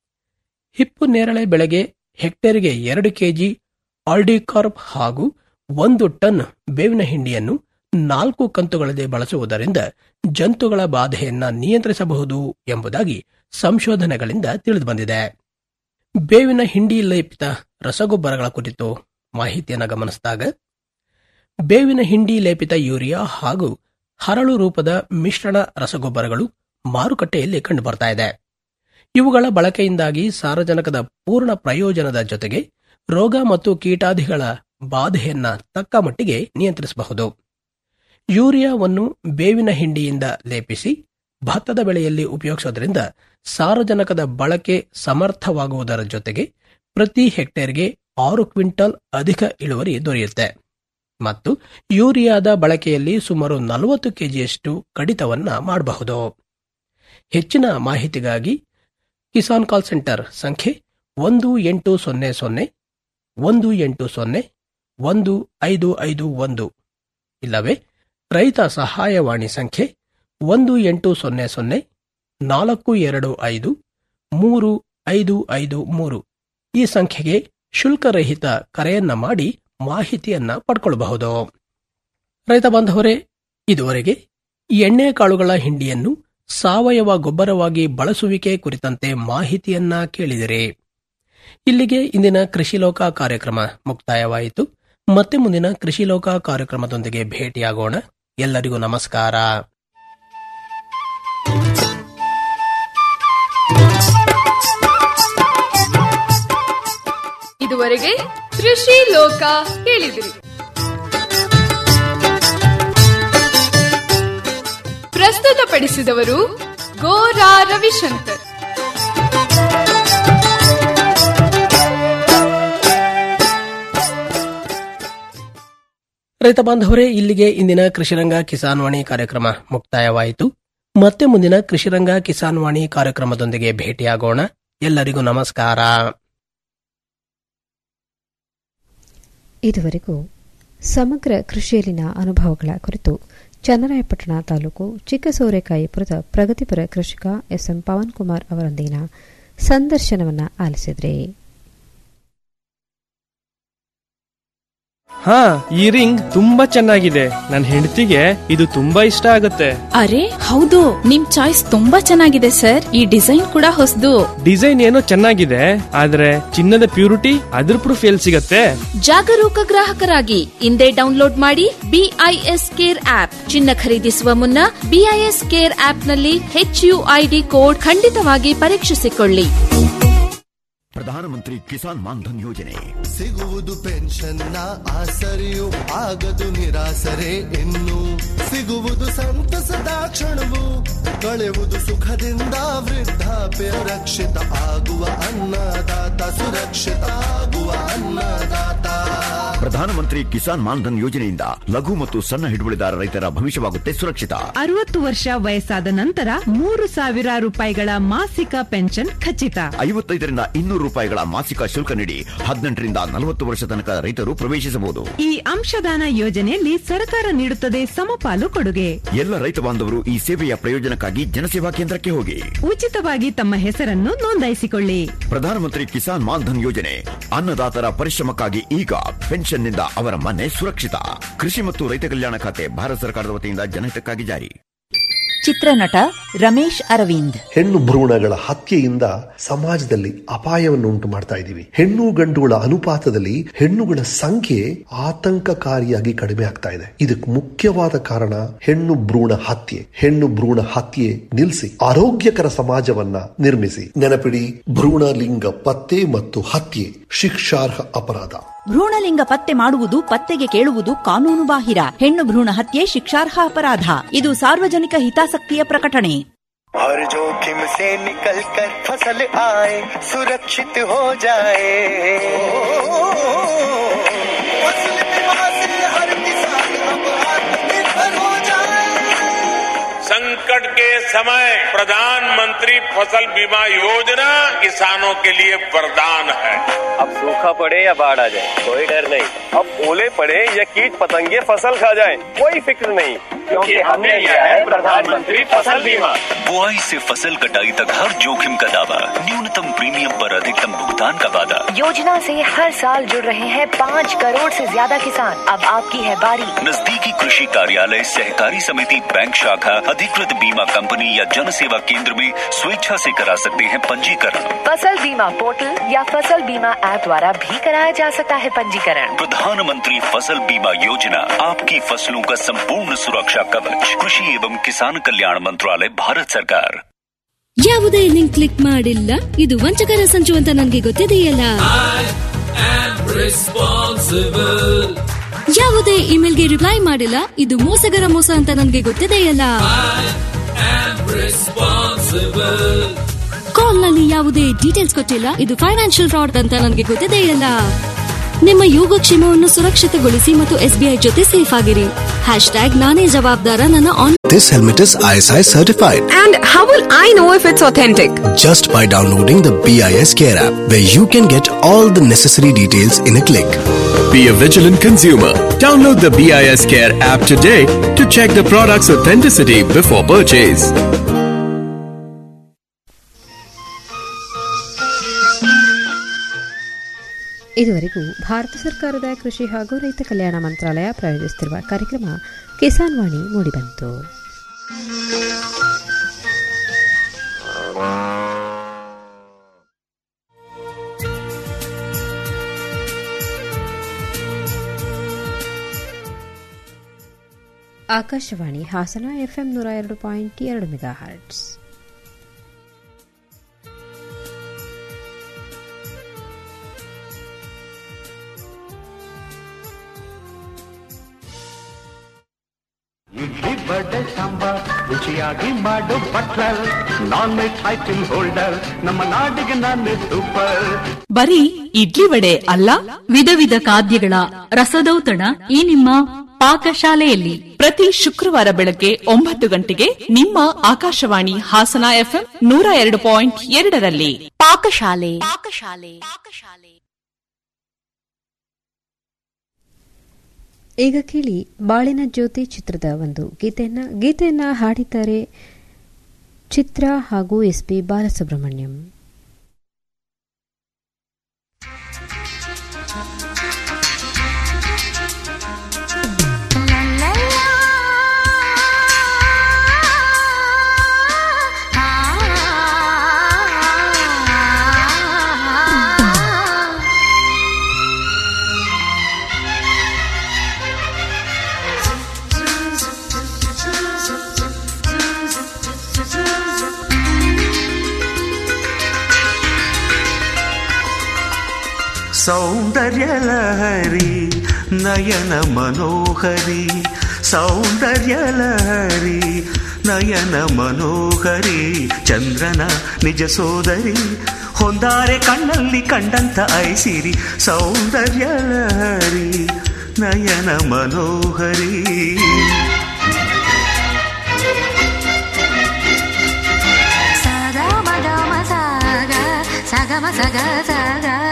ಹಿಪ್ಪು ನೇರಳೆ ಬೆಳೆಗೆ ಹೆಕ್ಟೇರಿಗೆ ಎರಡು ಕೆಜಿ ಆಲ್ಡಿಕಾರ್ಪ್ ಹಾಗೂ ಒಂದು ಟನ್ ಬೇವಿನ ಹಿಂಡಿಯನ್ನು ನಾಲ್ಕು ಕಂತುಗಳಲ್ಲಿ ಬಳಸುವುದರಿಂದ ಜಂತುಗಳ ಬಾಧೆಯನ್ನ ನಿಯಂತ್ರಿಸಬಹುದು ಎಂಬುದಾಗಿ ಸಂಶೋಧನೆಗಳಿಂದ ತಿಳಿದುಬಂದಿದೆ ಬೇವಿನ ಹಿಂಡಿ ಲೇಪಿತ ರಸಗೊಬ್ಬರಗಳ ಕುರಿತು ಮಾಹಿತಿಯನ್ನು ಗಮನಿಸಿದಾಗ ಬೇವಿನ ಹಿಂಡಿ ಲೇಪಿತ ಯೂರಿಯಾ ಹಾಗೂ ಹರಳು ರೂಪದ ಮಿಶ್ರಣ ರಸಗೊಬ್ಬರಗಳು ಮಾರುಕಟ್ಟೆಯಲ್ಲಿ ಕಂಡುಬರ್ತಾ ಇದೆ ಇವುಗಳ ಬಳಕೆಯಿಂದಾಗಿ ಸಾರಜನಕದ ಪೂರ್ಣ ಪ್ರಯೋಜನದ ಜೊತೆಗೆ ರೋಗ ಮತ್ತು ಕೀಟಾದಿಗಳ ಬಾಧೆಯನ್ನ ತಕ್ಕ ಮಟ್ಟಿಗೆ ನಿಯಂತ್ರಿಸಬಹುದು ಯೂರಿಯಾವನ್ನು ಬೇವಿನ ಹಿಂಡಿಯಿಂದ ಲೇಪಿಸಿ ಭತ್ತದ ಬೆಳೆಯಲ್ಲಿ ಉಪಯೋಗಿಸೋದ್ರಿಂದ ಸಾರಜನಕದ ಬಳಕೆ ಸಮರ್ಥವಾಗುವುದರ ಜೊತೆಗೆ ಪ್ರತಿ ಹೆಕ್ಟೇರ್ಗೆ ಆರು ಕ್ವಿಂಟಲ್ ಅಧಿಕ ಇಳುವರಿ ದೊರೆಯುತ್ತೆ ಮತ್ತು ಯೂರಿಯಾದ ಬಳಕೆಯಲ್ಲಿ ಸುಮಾರು ನಲವತ್ತು ಕೆಜಿಯಷ್ಟು ಕಡಿತವನ್ನ ಮಾಡಬಹುದು ಹೆಚ್ಚಿನ ಮಾಹಿತಿಗಾಗಿ ಕಿಸಾನ್ ಕಾಲ್ ಸೆಂಟರ್ ಸಂಖ್ಯೆ ಒಂದು ಎಂಟು ಸೊನ್ನೆ ಸೊನ್ನೆ ಒಂದು ಎಂಟು ಸೊನ್ನೆ ಒಂದು ಐದು ಐದು ಒಂದು ಇಲ್ಲವೇ ರೈತ ಸಹಾಯವಾಣಿ ಸಂಖ್ಯೆ ಒಂದು ಎಂಟು ಸೊನ್ನೆ ಸೊನ್ನೆ ನಾಲ್ಕು ಎರಡು ಐದು ಮೂರು ಐದು ಐದು ಮೂರು ಈ ಸಂಖ್ಯೆಗೆ ಶುಲ್ಕರಹಿತ ಕರೆಯನ್ನ ಮಾಡಿ ಮಾಹಿತಿಯನ್ನ ಪಡ್ಕೊಳ್ಳಬಹುದು ರೈತ ಬಾಂಧವರೇ ಇದುವರೆಗೆ ಎಣ್ಣೆ ಕಾಳುಗಳ ಹಿಂಡಿಯನ್ನು ಸಾವಯವ ಗೊಬ್ಬರವಾಗಿ ಬಳಸುವಿಕೆ ಕುರಿತಂತೆ ಮಾಹಿತಿಯನ್ನ ಕೇಳಿದಿರಿ ಇಲ್ಲಿಗೆ ಇಂದಿನ ಕೃಷಿ ಲೋಕ ಕಾರ್ಯಕ್ರಮ ಮುಕ್ತಾಯವಾಯಿತು ಮತ್ತೆ ಮುಂದಿನ ಕೃಷಿ ಲೋಕ ಕಾರ್ಯಕ್ರಮದೊಂದಿಗೆ ಭೇಟಿಯಾಗೋಣ ಎಲ್ಲರಿಗೂ ನಮಸ್ಕಾರ ಇದುವರೆಗೆ ಕೃಷಿ ಲೋಕ ಕೇಳಿದಿರಿ ಪ್ರಸ್ತುತಪಡಿಸಿದವರು ಗೋರಾ ರವಿಶಂಕರ್ ರೈತ ಬಾಂಧವರೇ ಇಲ್ಲಿಗೆ ಇಂದಿನ ಕೃಷಿರಂಗ ಕಿಸಾನ್ ವಾಣಿ ಕಾರ್ಯಕ್ರಮ ಮುಕ್ತಾಯವಾಯಿತು ಮತ್ತೆ ಮುಂದಿನ ಕೃಷಿರಂಗ ಕಿಸಾನ್ ವಾಣಿ ಕಾರ್ಯಕ್ರಮದೊಂದಿಗೆ ಭೇಟಿಯಾಗೋಣ ಎಲ್ಲರಿಗೂ ನಮಸ್ಕಾರ ಇದುವರೆಗೂ ಸಮಗ್ರ ಕೃಷಿಯಲ್ಲಿನ ಅನುಭವಗಳ ಕುರಿತು ಚನ್ನರಾಯಪಟ್ಟಣ ತಾಲೂಕು ಚಿಕ್ಕಸೋರೆಕಾಯಿಪುರದ ಪ್ರಗತಿಪರ ಕೃಷಿಕ ಎಸ್ಎಂ ಪವನ್ ಕುಮಾರ್ ಅವರೊಂದಿಗಿನ ಸಂದರ್ಶನವನ್ನ ಆಲಿಸಿದ್ರಿ ಹಾ ಈ ರಿಂಗ್ ತುಂಬಾ ಚೆನ್ನಾಗಿದೆ ನನ್ನ ಹೆಂಡತಿಗೆ ಇದು ತುಂಬಾ ಇಷ್ಟ ಆಗುತ್ತೆ ಅರೆ ಹೌದು ನಿಮ್ ಚಾಯ್ಸ್ ತುಂಬಾ ಚೆನ್ನಾಗಿದೆ ಸರ್ ಈ ಡಿಸೈನ್ ಕೂಡ ಹೊಸದು ಡಿಸೈನ್ ಏನೋ ಚೆನ್ನಾಗಿದೆ ಆದ್ರೆ ಚಿನ್ನದ ಪ್ಯೂರಿಟಿ ಅದ್ರ ಪ್ರೂಫ್ ಎಲ್ ಸಿಗತ್ತೆ ಜಾಗರೂಕ ಗ್ರಾಹಕರಾಗಿ ಇಂದೇ ಡೌನ್ಲೋಡ್ ಮಾಡಿ ಬಿಐಎಸ್ ಕೇರ್ ಆಪ್ ಚಿನ್ನ ಖರೀದಿಸುವ ಮುನ್ನ ಬಿಐಎಸ್ ಕೇರ್ ಆಪ್ ನಲ್ಲಿ ಹೆಚ್ಯುಐಡಿ ಕೋಡ್ ಖಂಡಿತವಾಗಿ ಪರೀಕ್ಷಿಸಿಕೊಳ್ಳಿ ಪ್ರಧಾನಮಂತ್ರಿ ಕಿಸಾನ್ ಮಾನ್ಧನ್ ಯೋಜನೆ ಸಿಗುವುದು ಪೆನ್ಷನ್ನ ಆಸರೆಯು ಆಗದು ನಿರಾಸರೆ ಇನ್ನು ಸಿಗುವುದು ಸಂತಸದ ಕ್ಷಣವು ಕಳೆಯುವುದು ಸುಖದಿಂದ ವೃದ್ಧಾಪ್ಯ ರಕ್ಷಿತ ಆಗುವ ಅನ್ನದಾತ ಸುರಕ್ಷಿತ ಆಗುವ ಅನ್ನದಾತ ಪ್ರಧಾನಮಂತ್ರಿ ಕಿಸಾನ್ ಮಾನ್ಧನ್ ಯೋಜನೆಯಿಂದ ಲಘು ಮತ್ತು ಸಣ್ಣ ಹಿಡುವಳಿದಾರ ರೈತರ ಭವಿಷ್ಯವಾಗುತ್ತೆ ಸುರಕ್ಷಿತ ಅರವತ್ತು ವರ್ಷ ವಯಸ್ಸಾದ ನಂತರ ಮೂರು ಸಾವಿರ ರೂಪಾಯಿಗಳ ಮಾಸಿಕ ಪೆನ್ಷನ್ ಖಚಿತ ಐವತ್ತೈದರಿಂದ ಇನ್ನೂರು ರೂಪಾಯಿಗಳ ಮಾಸಿಕ ಶುಲ್ಕ ನೀಡಿ ಹದಿನೆಂಟರಿಂದ ನಲವತ್ತು ವರ್ಷ ತನಕ ರೈತರು ಪ್ರವೇಶಿಸಬಹುದು ಈ ಅಂಶದಾನ ಯೋಜನೆಯಲ್ಲಿ ಸರ್ಕಾರ ನೀಡುತ್ತದೆ ಸಮಪಾಲು ಕೊಡುಗೆ ಎಲ್ಲ ರೈತ ಬಾಂಧವರು ಈ ಸೇವೆಯ ಪ್ರಯೋಜನಕ್ಕಾಗಿ ಜನಸೇವಾ ಕೇಂದ್ರಕ್ಕೆ ಹೋಗಿ ಉಚಿತವಾಗಿ ತಮ್ಮ ಹೆಸರನ್ನು ನೋಂದಾಯಿಸಿಕೊಳ್ಳಿ ಪ್ರಧಾನಮಂತ್ರಿ ಕಿಸಾನ್ ಮಾನ್ಧನ್ ಯೋಜನೆ ಅನ್ನದಾತರ ಪರಿಶ್ರಮಕ್ಕಾಗಿ ಈಗ ಪೆನ್ಷನ್ನಿಂದ ಅವರ ಮನೆ ಸುರಕ್ಷಿತ ಕೃಷಿ ಮತ್ತು ರೈತ ಕಲ್ಯಾಣ ಖಾತೆ ಭಾರತ ಸರ್ಕಾರದ ವತಿಯಿಂದ ಜನಹಿತಕ್ಕಾಗಿ ಜಾರಿ ಚಿತ್ರನಟ ರಮೇಶ್ ಅರವಿಂದ್ ಹೆಣ್ಣು ಭ್ರೂಣಗಳ ಹತ್ಯೆಯಿಂದ ಸಮಾಜದಲ್ಲಿ ಅಪಾಯವನ್ನು ಉಂಟು ಮಾಡ್ತಾ ಇದ್ದೀವಿ ಹೆಣ್ಣು ಗಂಡುಗಳ ಅನುಪಾತದಲ್ಲಿ ಹೆಣ್ಣುಗಳ ಸಂಖ್ಯೆ ಆತಂಕಕಾರಿಯಾಗಿ ಕಡಿಮೆ ಆಗ್ತಾ ಇದೆ ಇದಕ್ಕೆ ಮುಖ್ಯವಾದ ಕಾರಣ ಹೆಣ್ಣು ಭ್ರೂಣ ಹತ್ಯೆ ಹೆಣ್ಣು ಭ್ರೂಣ ಹತ್ಯೆ ನಿಲ್ಲಿಸಿ ಆರೋಗ್ಯಕರ ಸಮಾಜವನ್ನ ನಿರ್ಮಿಸಿ ನೆನಪಿಡಿ ಭ್ರೂಣ ಲಿಂಗ ಪತ್ತೆ ಮತ್ತು ಹತ್ಯೆ ಶಿಕ್ಷಾರ್ಹ ಅಪರಾಧ ಭ್ರೂಣಲಿಂಗ ಪತ್ತೆ ಮಾಡುವುದು ಪತ್ತೆಗೆ ಕೇಳುವುದು ಕಾನೂನು ಬಾಹಿರ ಹೆಣ್ಣು ಭ್ರೂಣ ಹತ್ಯೆ ಶಿಕ್ಷಾರ್ಹ ಅಪರಾಧ ಇದು ಸಾರ್ವಜನಿಕ ಹಿತಾಸಕ್ತಿಯ ಪ್ರಕಟಣೆ हर जोखिम से निकल कर फसल आए सुरक्षित हो जाए फसल बीमा से हर किसान अब आत्मनिर्भर हो जाए संकट के समय प्रधानमंत्री फसल बीमा योजना किसानों के लिए वरदान है अब सूखा पड़े या बाढ़ आ जाए कोई डर नहीं अब ओले पड़े या कीट पतंगे फसल खा जाए कोई फिक्र नहीं क्योंकि हमने लिया है प्रधानमंत्री फसल बीमा बुआई से फसल कटाई तक हर जोखिम का दावा न्यूनतम प्रीमियम पर अधिकतम भुगतान का वादा योजना से हर साल जुड़ रहे हैं पाँच करोड़ से ज्यादा किसान अब आपकी है बारी नजदीकी कृषि कार्यालय सहकारी समिति बैंक शाखा अधिकृत बीमा कंपनी या जन सेवा केंद्र में स्वेच्छा से करा सकते हैं पंजीकरण फसल बीमा पोर्टल या फसल बीमा ऐप द्वारा भी कराया जा सकता है पंजीकरण प्रधानमंत्री फसल बीमा योजना आपकी फसलों का संपूर्ण सुरक्षा कवच कृषि एवं किसान कल्याण मंत्रालय भारत सरकार ಯಾವುದೇ ಲಿಂಕ್ ಕ್ಲಿಕ್ ಮಾಡಿಲ್ಲ ಇದು ವಂಚಕರ ಸಂಚು ಅಂತ ನನಗೆ ಗೊತ್ತಿದೆಯಲ್ಲ ಯಾವುದೇ ಇಮೇಲ್ಗೆ ರಿಪ್ಲೈ ಮಾಡಿಲ್ಲ ಇದು ಮೋಸಗರ ಮೋಸ ಅಂತ ನನಗೆ ಗೊತ್ತಿದೆಯಲ್ಲ ಕಾಲ್ ನಲ್ಲಿ ಯಾವುದೇ ಡೀಟೇಲ್ಸ್ ಕೊಟ್ಟಿಲ್ಲ ಇದು ಫೈನಾನ್ಷಿಯಲ್ ಫ್ರಾಡ್ ಅಂತ ನನಗೆ ಗೊತ್ತಿದೆಯಲ್ಲ ನಿಮ್ಮ ಯೋಗಕ್ಷೇಮವನ್ನು ಸುರಕ್ಷಿತಗೊಳಿಸಿ ಮತ್ತು ಎಸ್ಬಿಐ ಜೊತೆ ಸೇಫ್ ಆಗಿರಿ ಹ್ಯಾಶ್ ಟ್ಯಾಗ್ ನಾನೇ ಜವಾಬ್ದಾರ ನನ್ನ on This helmet is ISI certified. And how will I know if it's authentic? Just by downloading the BIS Care app, where you can get all the necessary details in a click. Be a vigilant consumer. Download the BIS Care app today to check the product's authenticity before purchase. ಇದುವರೆಗೂ ಭಾರತ ಸರ್ಕಾರದ ಕೃಷಿ ಹಾಗೂ ರೈತ ಕಲ್ಯಾಣ ಮಂತ್ರಾಲಯ ಪ್ರಾಯೋಜಿಸುತ್ತಿರುವ ಕಾರ್ಯಕ್ರಮ ಕಿಸಾನ್ ವಾಣಿ ಮೂಡಿಬಂತು Akashvani Hassan FM ನೂರ ಎರಡು point ಎರಡು ಮೆಗಾ ಹರ್ಟ್ಸ್ ಇಡ್ಲಿ ಬಡೆ ಸಾಂಬಾರ್ ರುಚಿಯಾಗಿ ಮಾಡು butler non veg item holder ನಮ್ಮ ನಾಡಿಗೆ ನಾನೇ ಸೂಪರ್ ಬರೀ ಇಡ್ಲಿ ವಡೆ ಅಲ್ಲ ವಿಧ ವಿಧ ಖಾದ್ಯಗಳ ರಸದೌತಣ ಈ ನಿಮ್ಮ ಪಾಕಶಾಲೆಯಲ್ಲಿ ಪ್ರತಿ ಶುಕ್ರವಾರ ಬೆಳಗ್ಗೆ ಒಂಬತ್ತು ಗಂಟೆಗೆ ನಿಮ್ಮ ಆಕಾಶವಾಣಿ ಹಾಸನ ಎಫ್ಎಂ ನೂರ ಎರಡು ಪಾಯಿಂಟ್ ಎರಡರಲ್ಲಿ ಪಾಕಶಾಲೆ ಪಾಕಶಾಲೆ ಈಗ ಕೇಳಿ ಬಾಳಿನ ಜ್ಯೋತಿ ಚಿತ್ರದ ಒಂದು ಗೀತೆಯನ್ನ ಗೀತೆಯನ್ನ ಹಾಡಿದ್ದಾರೆ ಚಿತ್ರ ಹಾಗೂ ಎಸ್ ಪಿ ಬಾಲಸುಬ್ರಹ್ಮಣ್ಯಂ ಸೌಂದರ್ಯ ಲಹರಿ ನಯನ ಮನೋಹರಿ ಸೌಂದರ್ಯ ಲಹರಿ ನಯನ ಮನೋಹರಿ ಚಂದ್ರನ ನಿಜ ಸೋದರಿ ಹೊಂದಾರೆ ಕಣ್ಣಲ್ಲಿ ಕಂಡಂತ ಐಸಿರಿ ಸೌಂದರ್ಯ ಲಹರಿ ನಯನ ಮನೋಹರಿ ಸಗ ಮಗ ಮ ಸಗ ಸಗ ಮ ಸಗ ಸಗ